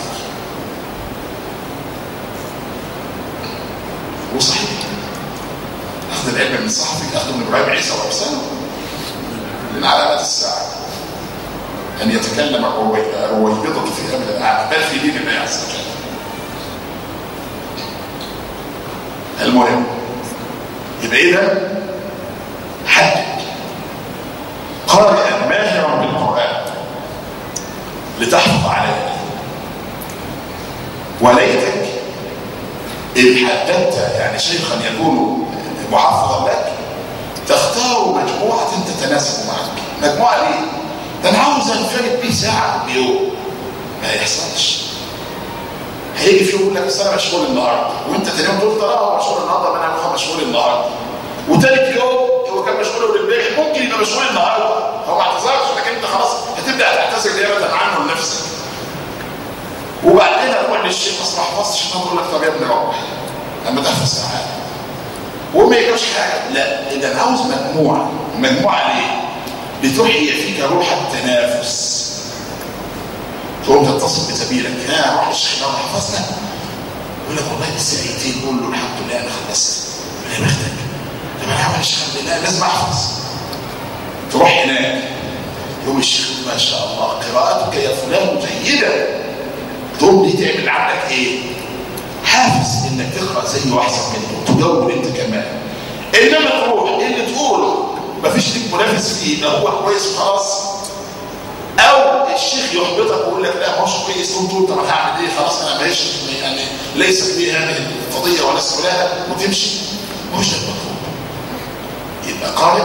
وصحيح أخذ العلم من صحفي أخذ من إبراهيم عيسى وأرسله من علامات الساعة أن يتكلم الرويبضة في أمر الأعمى بل في دين الله عز وجل المهم يبقى إذا حدد قارئا ماهرا بالقرآن لتحفظ عليه وليتك إن حددت يعني شيخا يكون محفظا لك تختار مجموعة تتناسب معك مجموعة ليه؟ ده انا عاوز انفرد بيه ساعة بيوم ما يحصلش هيجي في يقول لك انا مشغول النهارده وانت تاني يوم تقول اه هو مشغول النهارده ما انا مشغول النهارده وتالت يوم هو كان مشغول اول امبارح ممكن يبقى مشغول النهارده هو ما اعتذرش لكن انت خلاص هتبدا تعتذر نيابه عنه لنفسك وبعدين هتروح للشيخ اصل ما حفظتش يقول لك طب يا ابني روح لما تحفظ ساعات وما يجراش حاجه لا اذا انا عاوز مجموعه مجموعه ليه لتحيي فيك روح التنافس تقوم تتصل بزميلك ها روح الشيخ لو حفظنا يقول لك والله لسه ايتين قول له الحمد لله انا خلصت يا بختك طب انا هعمل الشيخ الحمد لله لازم احفظ تروح هناك يوم الشيخ ما شاء الله قراءتك يا فلان جيده تقوم دي تعمل عندك ايه حافز انك تقرا زيه واحسن منه وتجاوب انت كمان انما تروح اللي تقوله مفيش ليك منافس فيه ده هو كويس خلاص او الشيخ يحبطك ويقول لك لا مش كويس تقوم تقول طب انا هعمل ايه خلاص انا ماليش يعني ليست لي هذه القضيه ولا لها وتمشي مش ده المطلوب يبقى قارئ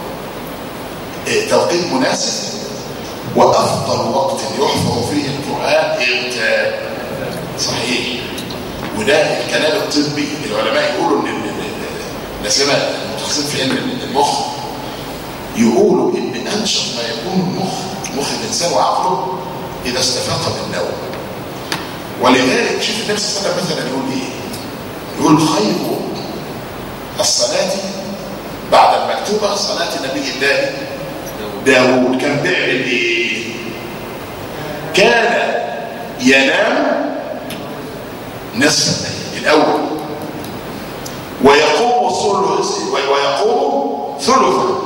توقيت مناسب وافضل وقت يحفظ فيه القران امتى صحيح وده الكلام الطبي العلماء يقولوا ان لا سيما المتخصصين في علم المخ يقولوا ان انشط ما يكون المخ مخ الانسان وعقله اذا استفاق بالنوم ولذلك شوف النبي صلى الله عليه وسلم مثلا يقول ايه يقول خير الصلاه بعد المكتوبه صلاه النبي الله داود كان بيعمل ايه كان ينام نصف الليل الاول ويقوم ثلث ويقوم ثلثا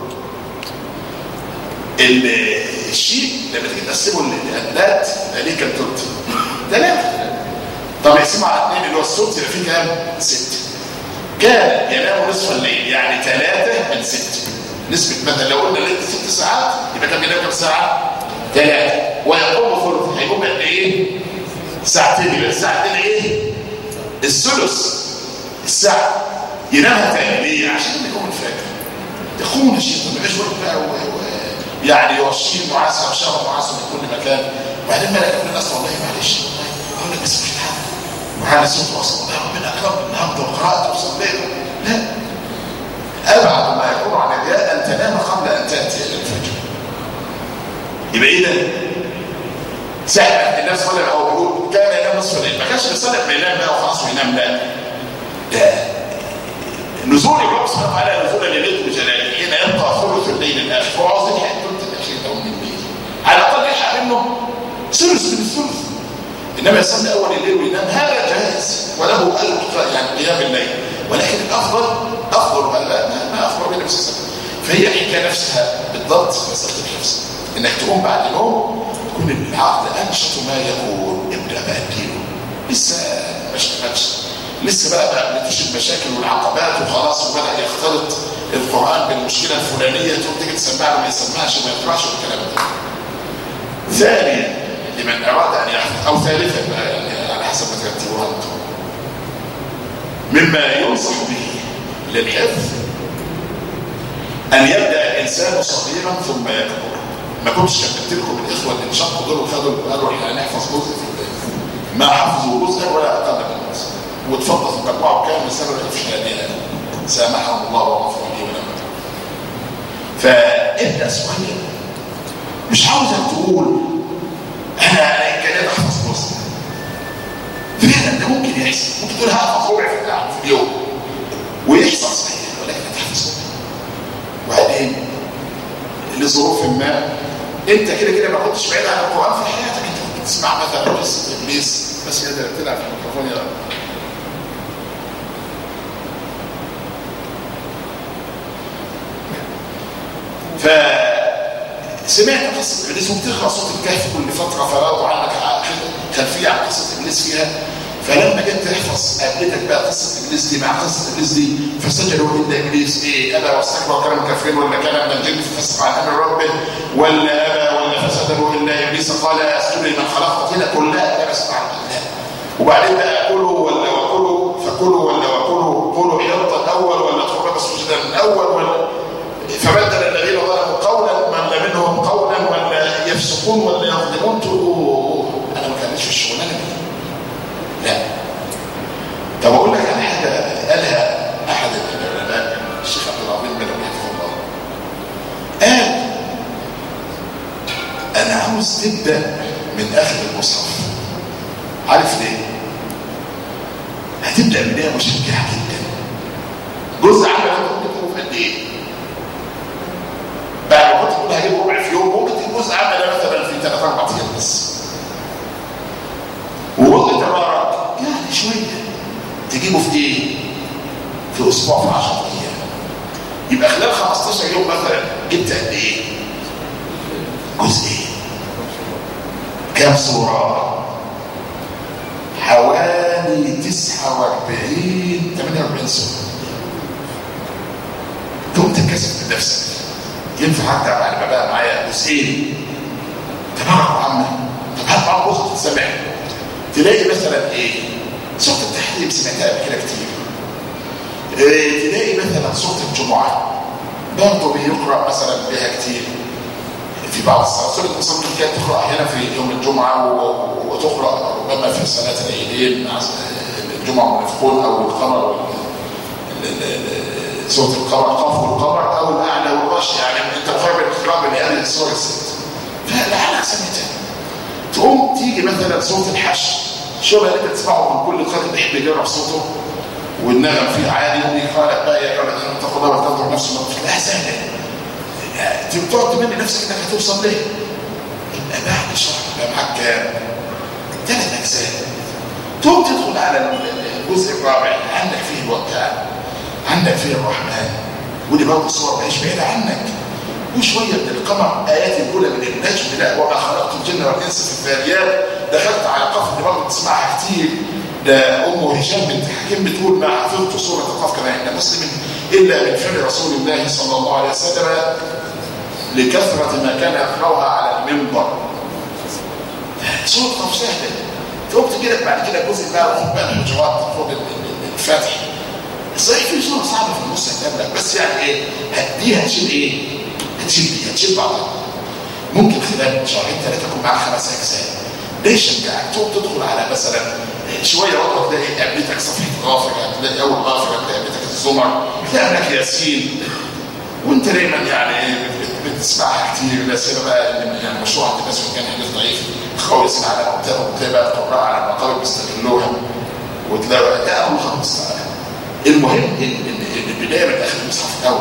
الشيء لما تيجي تقسمه للادلات ليه كام تلت ثلاثه طب يقسموا على اثنين اللي هو السدس يبقى فيه كام ست كان ينام نصف الليل يعني ثلاثه من ست نسبة مثلا لو قلنا ليلة ست ساعات يبقى كم ينام كم ساعة؟ ثلاثة ويقوم ثلث هيقوم قد ايه؟ ساعتين يبقى الساعتين ايه؟ الثلث الساعة ينامها تاني ليه؟ عشان يقوم الفجر يقوم الشيخ ما يبقاش وقت بقى و... و... يعني يوشيه معاسة وشهر معاسة من كل مكان وبعدين ما يقول الناس والله معلش والله اقول لك بس مش الحال وحال صوته اصلا والله ربنا اكرم النهارده وقرات وصليت لا ابعد ما يكون عن الرياء ان تنام قبل ان تاتي الى الفجر يبقى اذا ساعه الناس صلى او بيقول كان ينام نصف الليل ما كانش بيصلي ما ينام بقى وخلاص وينام لا ده نزول الرب سبحانه وتعالى نزول ليلته بجلاله حين يبقى ثلث الليل الاخر هو عاوز يلحق ثلث الاخير ده من الليل على الاقل يلحق منه ثلث من الثلث انما يصلي اول الليل وينام هذا جائز وله اجر يعني قيام الليل ولكن الافضل افضل ما لا ما افضل من نفس السبب فهي الحكايه نفسها بالضبط مساله الحفظ انك تقوم بعد النوم يكون العقل انشط ما يكون ابدا بقى اديله لسه ما اشتغلش لسه بقى ما قابلتوش المشاكل والعقبات وخلاص وبدا يختلط القران بالمشكله الفلانيه تقوم تيجي تسمع له ما يسمعش ما يقراش والكلام ده. ثانيا لمن اراد ان يحفظ او ثالثا بقى يعني على حسب ما ترتبوها انتم مما ينصح به للحفظ أن يبدأ الإنسان صغيرا ثم يكبر ما كنتش كتبت لكم الإخوة اللي انشقوا دول وخدوا قالوا احنا هنحفظ جزء في الليل ما حفظوا جزءا ولا أقل من جزء وتفضل في مجموعة كام سنة ولا في شهادة سامحهم الله وغفر لي ولم فابدأ صغير مش عاوزك تقول أنا أنا إمكانيات أحفظ جزء فعلا ده ممكن يحصل ممكن تقول هحفظ ربع في اليوم ويحصل صحيح ولكن هتحفظ وبعدين لظروف ما انت كده كده ما كنتش بعيد عن القران في حياتك انت كنت بتسمع مثلا قصه ابليس بس يقدر تلعب في الميكروفون يا ف سمعت قصه ابليس وبتقرا صوت الكهف كل فتره فراغ عنك خلفيه عن قصه ابليس فيها فلما جيت تحفظ قابلتك بقى قصه ابليس دي مع قصه ابليس دي فسجدوا الا ابليس ايه ابى واستكبر وكان من كافرين ولا كان من الجن ففسق عن امر ربه ولا ابى ولا فسجدوا الا ابليس قال اسجد لمن خلقت هنا كلها لبست عن الله وبعدين بقى كلوا ولا وكلوا فكلوا ولا وكلوا كلوا حيطه الاول ولا ادخلوا باب السجدان الاول ولا فبدل الذين ظلموا قولا من منهم قولا ولا يفسقون ولا يظلمون تقولوا انا ما كانش في الشغلانه دي لا طب اقول لك على حاجه قالها احد العلماء الشيخ عبد العظيم بن حفظه الله قال انا عاوز تبدا من اخر المصحف عارف ليه هتبدا بدايه مشجعه جدا جزء عام انت ممكن في قد ايه بعد ما كنت تقول هجيب ربع في يوم ممكن تجيب جزء عام ده مثلا في ثلاث اربع ايام بس ووقت الرارك يعني شوية تجيبه في ايه في اسبوع في 10 ايام يبقى خلال 15 يوم مثلا جبت قد ايه جزئين كام صورة حوالي 49 48 صورة تقوم تتكسف من نفسك ينفع حتى بعد ما بقى معايا جزئين تبارك وعمل طب هات معاهم جزء تتسمع تلاقي مثلا ايه صوت التحريم سمعتها قبل كده كتير إيه تلاقي مثلا صوت الجمعه برضه بيقرا مثلا بها كتير في بعض الصلاه سوره المصلين كانت تقرا احيانا في يوم الجمعه و- وتقرا ربما في صلاه العيدين مع الجمعه والمنافقون او القمر وال- ال- ال- ال- سوره القمر قاف والقمر او الاعلى والغش يعني انت مقرب القراءه بين هذه السور الست فلعلك سمعتها تقوم تيجي مثلا صوت الحشر شو اللي انت تسمعه من كل قارئ بيحب يجرب صوته والنغم فيه عالي يقوم يقرا لك بقى يقرا لك ان تاخد ولا تنظر نفس الموقف لا سهله تقعد تمني نفسك انك هتوصل ليه يبقى بعد شهر يبقى معاك كام؟ ثلاث اجزاء تقوم تدخل على الجزء الرابع عندك فيه الوقت عندك فيه الرحمن ودي برضه صور مش بعيده عنك وشويه من القمر ايات الاولى من النجم لا وما خلقت الجن والانس في الذاريات دخلت على قف اللي برضه بتسمعها كتير ده ام هشام بنت حكيم بتقول ما حفظت سوره القاف كما عند مسلم الا من فعل رسول الله صلى الله عليه وسلم لكثره ما كان يقراها على المنبر سوره قاف سهله تقوم تجي لك بعد كده جزء بقى خد بقى الحجرات خد الفتح صحيح في صوره صعبه في النص هتقابلك بس يعني ايه دي هتشيل ايه؟ هتشيل دي هتشيل بعضها ممكن خلال شهرين ثلاثه يكون معاك خمس اجزاء ده يشجعك تقوم تدخل على مثلا شويه برضه تلاقي قابلتك صفحه غافر هتلاقي اول غافر هتلاقي قابلتك الزمر تلاقي قابلك ياسين وانت دايما يعني ايه بت- بتسمعها كتير لا سيما بقى ان يعني مشروع عند الناس وان كان حديث ضعيف خالص على المنطقه وتلاقي بقى القراء على المقابر بيستغلوها وتلاقي يا الله المستعان المهم ان ان إن البدايه من اخر المصحف الاول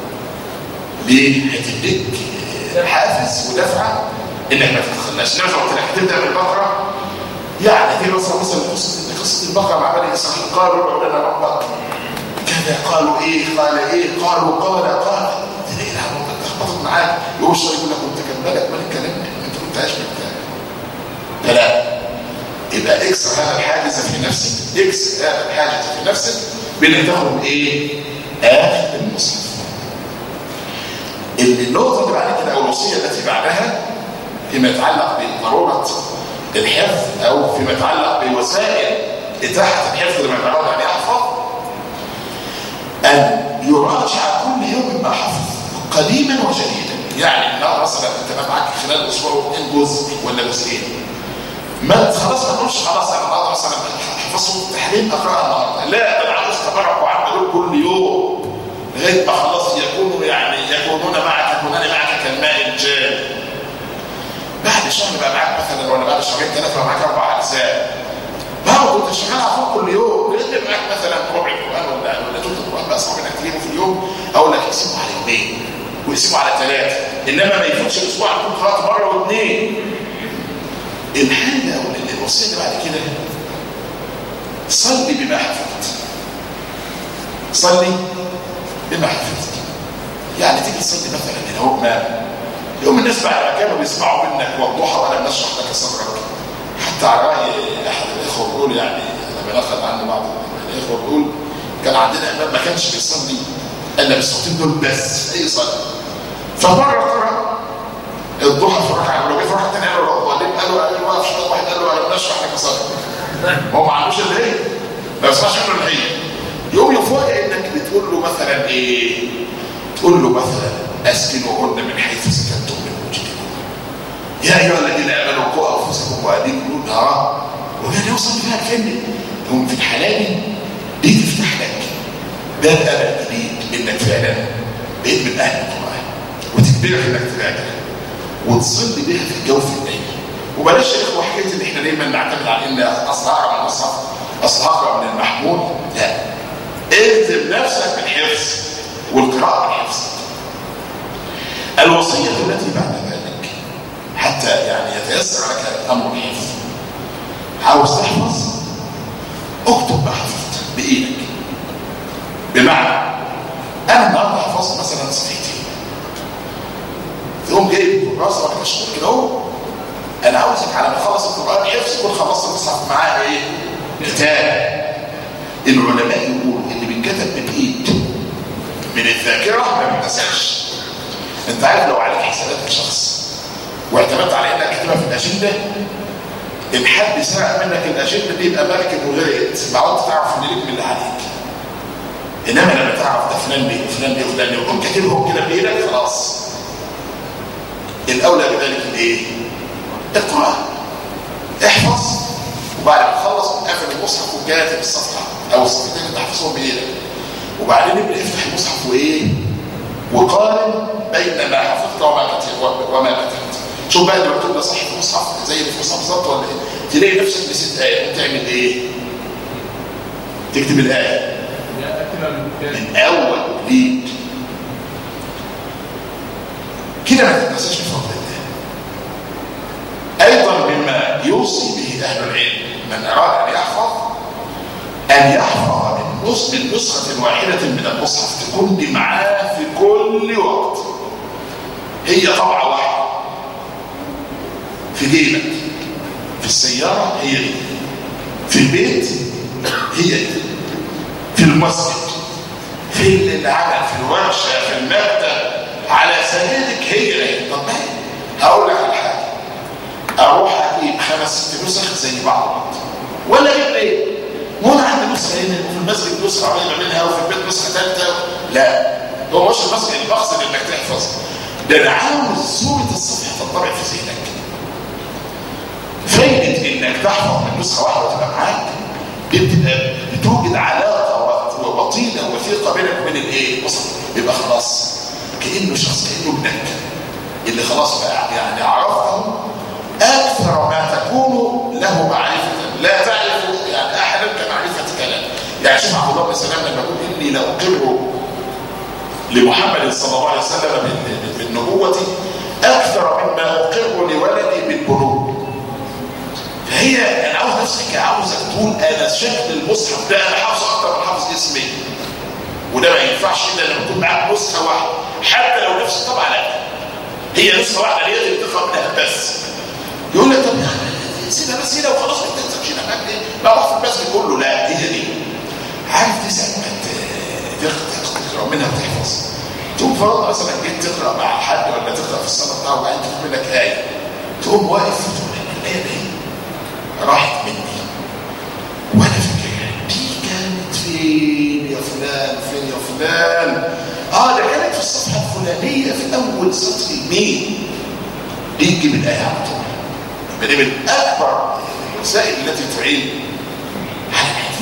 ليه؟ هتديك حافز ودفعه انك ما تتخلاش انما لو قلت لك هتبدا بالبقره يعني في مثلا مثلا قصه قصه البقره مع بني اسرائيل قالوا ادعوا لنا ربك كذا قالوا ايه قال ايه قالوا قال قال تلاقي لها تخبطت معاك يقول الشيخ يقول لك انت كان بالك مالك كلام انت كنت عايش بالكلام فلا يبقى اكسر هذا الحاجز في نفسك اكسر هذا الحاجز في نفسك بانك تاخد ايه؟ اخر المصحف النقطة اللي بعد كده أو الوصية التي بعدها فيما يتعلق بضرورة الحفظ أو فيما يتعلق بوسائل إتاحة الحفظ لمن أراد أن يحفظ أن يراجع كل يوم ما حفظ قديما وجديدا يعني النهارده مثلا أنت معاك خلال أسبوع اثنين جزء ولا جزئين ما خلاص ما تقولش خلاص أنا النهارده مثلا حفظت التحليل أقرأها النهارده لا أنا عاوز تبرع وأعمل كل يوم لغايه ما خلاص يكونوا يعني يكونون معك يكونان معك كالماء الجاري بعد شهر بقى معاك مثلا ولا بعد شهرين ثلاثه بقى معاك اربع اجزاء برضه انت شغال على فوق كل يوم لان معاك مثلا ربع القران ولا ولا ثلث القران بقى صعب انك تجيبه في اليوم اقول لك اقسمه على يومين واقسمه على ثلاثه انما ما يفوتش الاسبوع تكون قرات مره واثنين الحاجه او الوصيه اللي بعد كده صلي بما حفظت صلي بما حفظت يعني تيجي تصلي مثلا هنا هو ما يوم الناس بعد ما كانوا بيسمعوا منك والضحى وانا بنشرح لك صدرك حتى على راي احد الاخوه بيقول يعني انا بناخد عنه بعض الاخوه بيقول كان عندنا امام ما كانش بيصلي الا بالصوتين دول بس اي صلاه فمره قرا الضحى في الركعه لو جه في الركعه الثانيه قالوا له قالوا قالوا واقف شويه واحد قال له انا بنشرح لك صدرك هو ما عندوش اللي هي ما بيسمعش منه اللي هي يوم يفاجئ انك بتقول له مثلا ايه تقول له مثلا اسكنوهن من حيث سكنتم من وجدكم يا ايها الذين امنوا قوا انفسكم واهليكم نارا وكان يوصل فيها الكلمه هم في الحلال دي تفتح لك باب امل جديد انك فعلا بقيت من اهل القران وتجبرك انك تراجع وتصلي بها في الجوف الليل وبلاش يا اخوه حكايه ان احنا دايما نعتمد على ان اصل اقرا من المصحف اصل اقرا من المحمول لا الزم نفسك بالحفظ والقراءه بالحفظ الوصيه التي بعد ذلك حتى يعني يتيسر لك الامر بالحفظ عاوز تحفظ اكتب ما حفظت بايدك بمعنى انا النهارده حفظت مثلا صفحتين تقوم جايب كراسه واحده مشغول كده اهو انا عاوزك على ما اخلص القران حفظ كل خلصت المصحف معاه ايه؟ كتاب العلماء يقولوا اللي بيتكتب بالايد من الذاكره ما بيتنساش انت عارف لو عليك حسابات كشخص واعتمدت على انك كاتبها في الاجنده ان حد سرق منك الاجنده دي يبقى ملك انه غرقت ما عدت تعرف ان ليك من اللي عليك انما لما تعرف ده فلان بيه وفلان بيه وفلان بيه وتقوم كاتبهم كده بايدك خلاص الاولى بذلك الايه؟ القران احفظ وبعد ما تخلص قافل المصحف وكاتب الصفحه او الصفحتين اللي تحفظهم بايدك وبعدين ابدا افتح المصحف وايه؟ وقارن بين ما حفظت وما كتبت وما كتبت شوف بقى اللي مكتوب ده صح في المصحف زي اللي في المصحف بالظبط ولا ايه؟ تلاقي نفسك نسيت ايه تعمل ايه؟ تكتب الايه لا اكتبها من كتاب من اول ليك كده ما تتنساش بفضل الله ايضا مما يوصي به اهل العلم من اراد ان يحفظ ان يحفظ من نص من نسخه واحده من المصحف تكون دي معاه في كل وقت هي طبعه واحده في جيبك في السياره هي دي في البيت هي دي في المسجد في العمل في الورشه في المكتب على سريرك هي دي طب ما هي. هقول لك على حاجه اروح اجيب خمس ست نسخ زي بعض ولا اجيب ايه؟ مو انا عندي نسخه هنا وفي المسجد نسخه قريبه منها وفي البيت نسخه ثالثه لا هو مش المسجد المقصد انك تحفظ ده انا عاوز صوره الصفحه تنطبع في ذهنك فايده انك تحفظ من نسخه واحده وتبقى معاك بتبقى بتوجد علاقه و- وطيده وثيقه بينك وبين الايه؟ المصحف يبقى خلاص كانه شخص كانه ابنك اللي خلاص بقى يعني عرفته اكثر ما تكون له معرفه لا تعرف يعني احدا كمعرفتك له يعني شوف عبد الله بن سلام لما يقول اني لاقر لمحمد صلى الله عليه وسلم بال- بالنبوه اكثر مما اقر لولدي بالبلوغ فهي انا عاوز نفسك عاوزك تقول انا شكل المصحف ده انا حافظه اكتر من حافظ اسمي وده ما ينفعش الا لما يكون معاك نسخه واحده حتى لو نفس الطبعه لا هي نسخه واحده اللي هي اللي تقرا منها بس يقول لك طب يا أخي سيبها بس هنا وخلاص ما تنساش هنا معاك ايه؟ ما بعرف المسجد كله لا هي دي عارف دي ساعه ما ت- تقرا تقرا منها وتحفظ تقوم فرض مثلا جيت تقرا مع حد ولا تقرا في الصلاه بتاعه وبعدين تقول لك ايه تقوم واقف وتقول الايه دي راحت مني وانا فاكرها دي كانت فين يا فلان فين يا فلان اه ده كانت في الصفحه الفلانيه في اول سطر مين دي تجيب الايه على طول يبقى دي من اكبر الوسائل التي تعين على الحفظ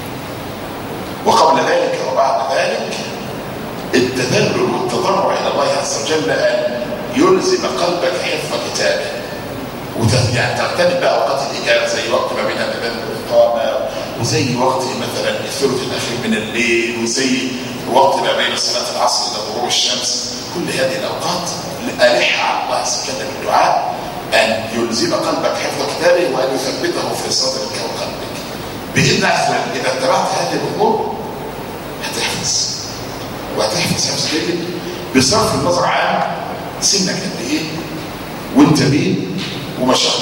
وقبل ذلك وبعد ذلك التذلل والتضرع الى الله عز وجل ان يلزم قلبك حفظ كتابه وت- يعني تغتنم بقى اوقات الاجابه زي وقت ما بين الاذان والاقامه وزي وقت مثلا الثلث الاخير من الليل وزي وقت ما بين صلاه العصر الى غروب الشمس كل هذه الاوقات الح على الله عز وجل بالدعاء ان يلزم قلبك حفظ كتابه وان يثبته في صدرك وقلبك باذن الله عز وجل اذا اتبعت هذه الامور هتحفظ وهتحفظ حفظ جيد بصرف النظر عن سنك قد ايه وانت مين ومشاغلك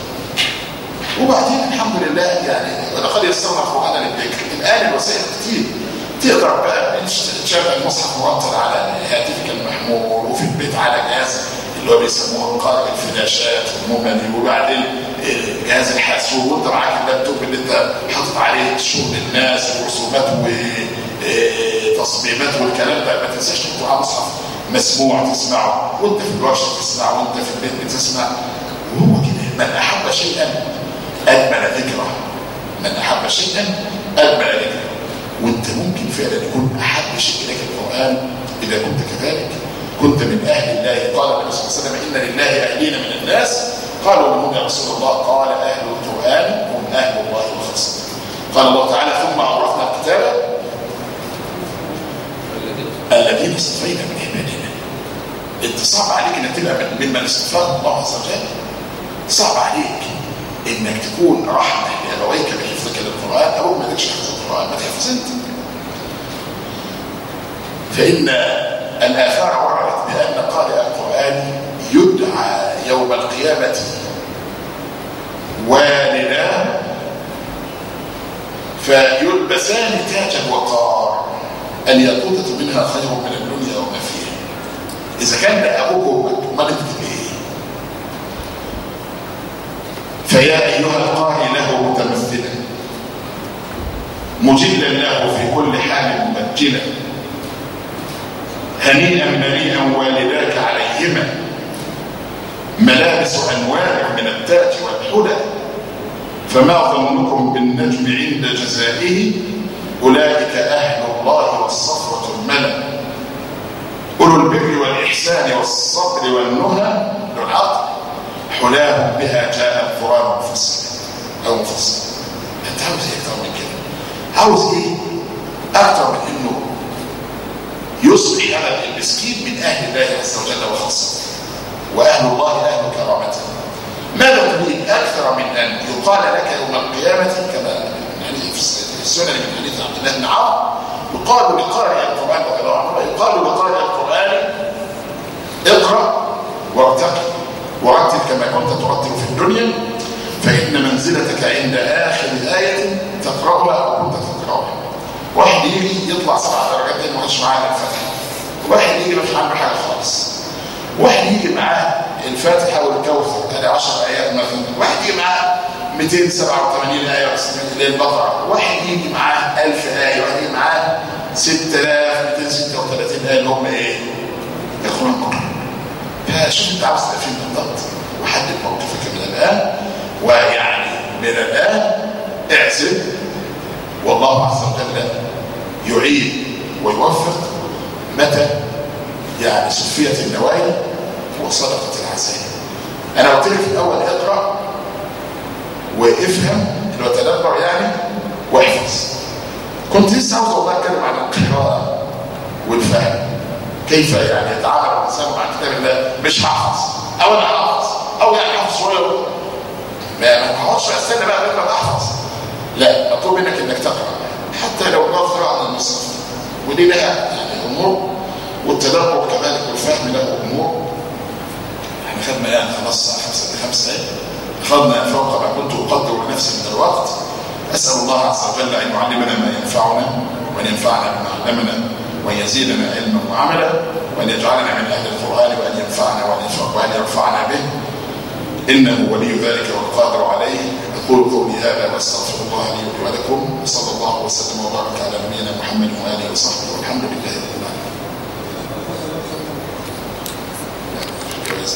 ايه وبعدين الحمد لله يعني ولقد يسرنا القران للذكر الان الوسائل كتير تقدر بقى تشغل المصحف مرتب على هاتفك المحمول وفي البيت على جهاز اللي هو بيسموه قارئ الفلاشات والمملي وبعدين جهاز الحاسوب وانت معاك اللابتوب اللي انت حاطط عليه شغل الناس ورسومات وتصميمات والكلام ده ما تنساش تحطه على مصحف مسموع تسمعه وانت في الورشه تسمعه وانت في البيت بتسمع وهو كده من احب شيئا اجمل ذكره من احب شيئا اجمل ذكره وانت ممكن فعلا يكون احب شيء اليك القران اذا كنت كذلك كنت من اهل الله قال النبي صلى الله عليه وسلم ان لله اهلين من الناس قالوا من هم يا رسول الله قال اهل القران هم اهل الله وخاصته قال الله تعالى ثم اورثنا الكتاب الذين اصطفينا من عبادنا انت صعب عليك انك تبقى من ممن اصطفاه الله عز وجل صعب عليك انك تكون رحمه لابويك بحفظك للقران ابوك ما يدركش حفظ القران ما تحفظ انت فان الاثار وردت بان قارئ القران يدعى يوم القيامه والدا فيلبسان تاج الوقار الياقوتة منها خير من الدنيا وما فيها إذا كان ده أبوك وأمك أمال أنت تبقى إيه؟ فيا أيها القارئ له متمثلا مجلا له في كل حال مبدلا مؤجلا هنيئا مريئا والداك عليهما ملابس انوار من التاج والحلى فما ظنكم بالنجم عند جزائه اولئك اهل الله والصفوه الملا اولو البر والاحسان والصبر والنهى ذو العقل حلاهم بها جاء القران مفصلا او مفصلا انت عاوز ايه اكتر من كده عاوز ايه اكتر من انه يصبح هذا المسكين من اهل الله عز وجل وخاصته واهل الله اهل كرامته ماذا تريد اكثر من ان يقال لك يوم القيامه كما يعني في السنن من حديث عبد الله بن عمرو يقال لقارئ القران رضي الله عنه يقال لقارئ القران اقرا وارتقي ورتل كما كنت ترتل في الدنيا فان منزلتك عند اخر ايه تقراها او كنت تقراها واحد يجي يطلع سبع درجات ما كانش معاه الفتحه واحد يجي ما فيش عنده حاجه خالص واحد يجي معاه الفاتحه والكوثر ادي 10 ايات مثلا واحد يجي معاه 287 ايه للبقره واحد يجي معاه 1000 ايه واحد يجي معاه 6236 ايه اللي هم ايه؟ القران كله فشوف انت عاوز تبقى فين بالضبط وحدد موقفك من الان ويعني من الان اعزم والله عز وجل يعين ويوفق متى يعني صفية النوايا وصدقة العزائم انا قلت لك في الاول اقرا وافهم اللي هو تدبر يعني واحفظ كنت لسه عاوز والله اتكلم عن القراءه والفهم كيف يعني يتعامل الانسان مع كتاب الله مش هحفظ او انا حافظ او يعني حافظ شويه ما ما اقعدش استنى بقى لما احفظ لا مطلوب منك انك تقرا حتى لو ما قراءه من المصحف ودي لها يعني امور والتدبر كذلك والفهم له امور احنا خدنا يعني خلاص الساعه 5 ل 5 اخذنا فوق ما كنت اقدر لنفسي من الوقت اسال الله عز وجل ان يعلمنا ما ينفعنا وان ينفعنا بما علمنا وان يزيدنا علما وعملا وان يجعلنا من اهل القران وان ينفعنا وان يرفعنا به انه ولي ذلك والقادر عليه اقول قولي هذا واستغفر الله لي ولكم وصلى الله وسلم وبارك على نبينا محمد واله وصحبه والحمد لله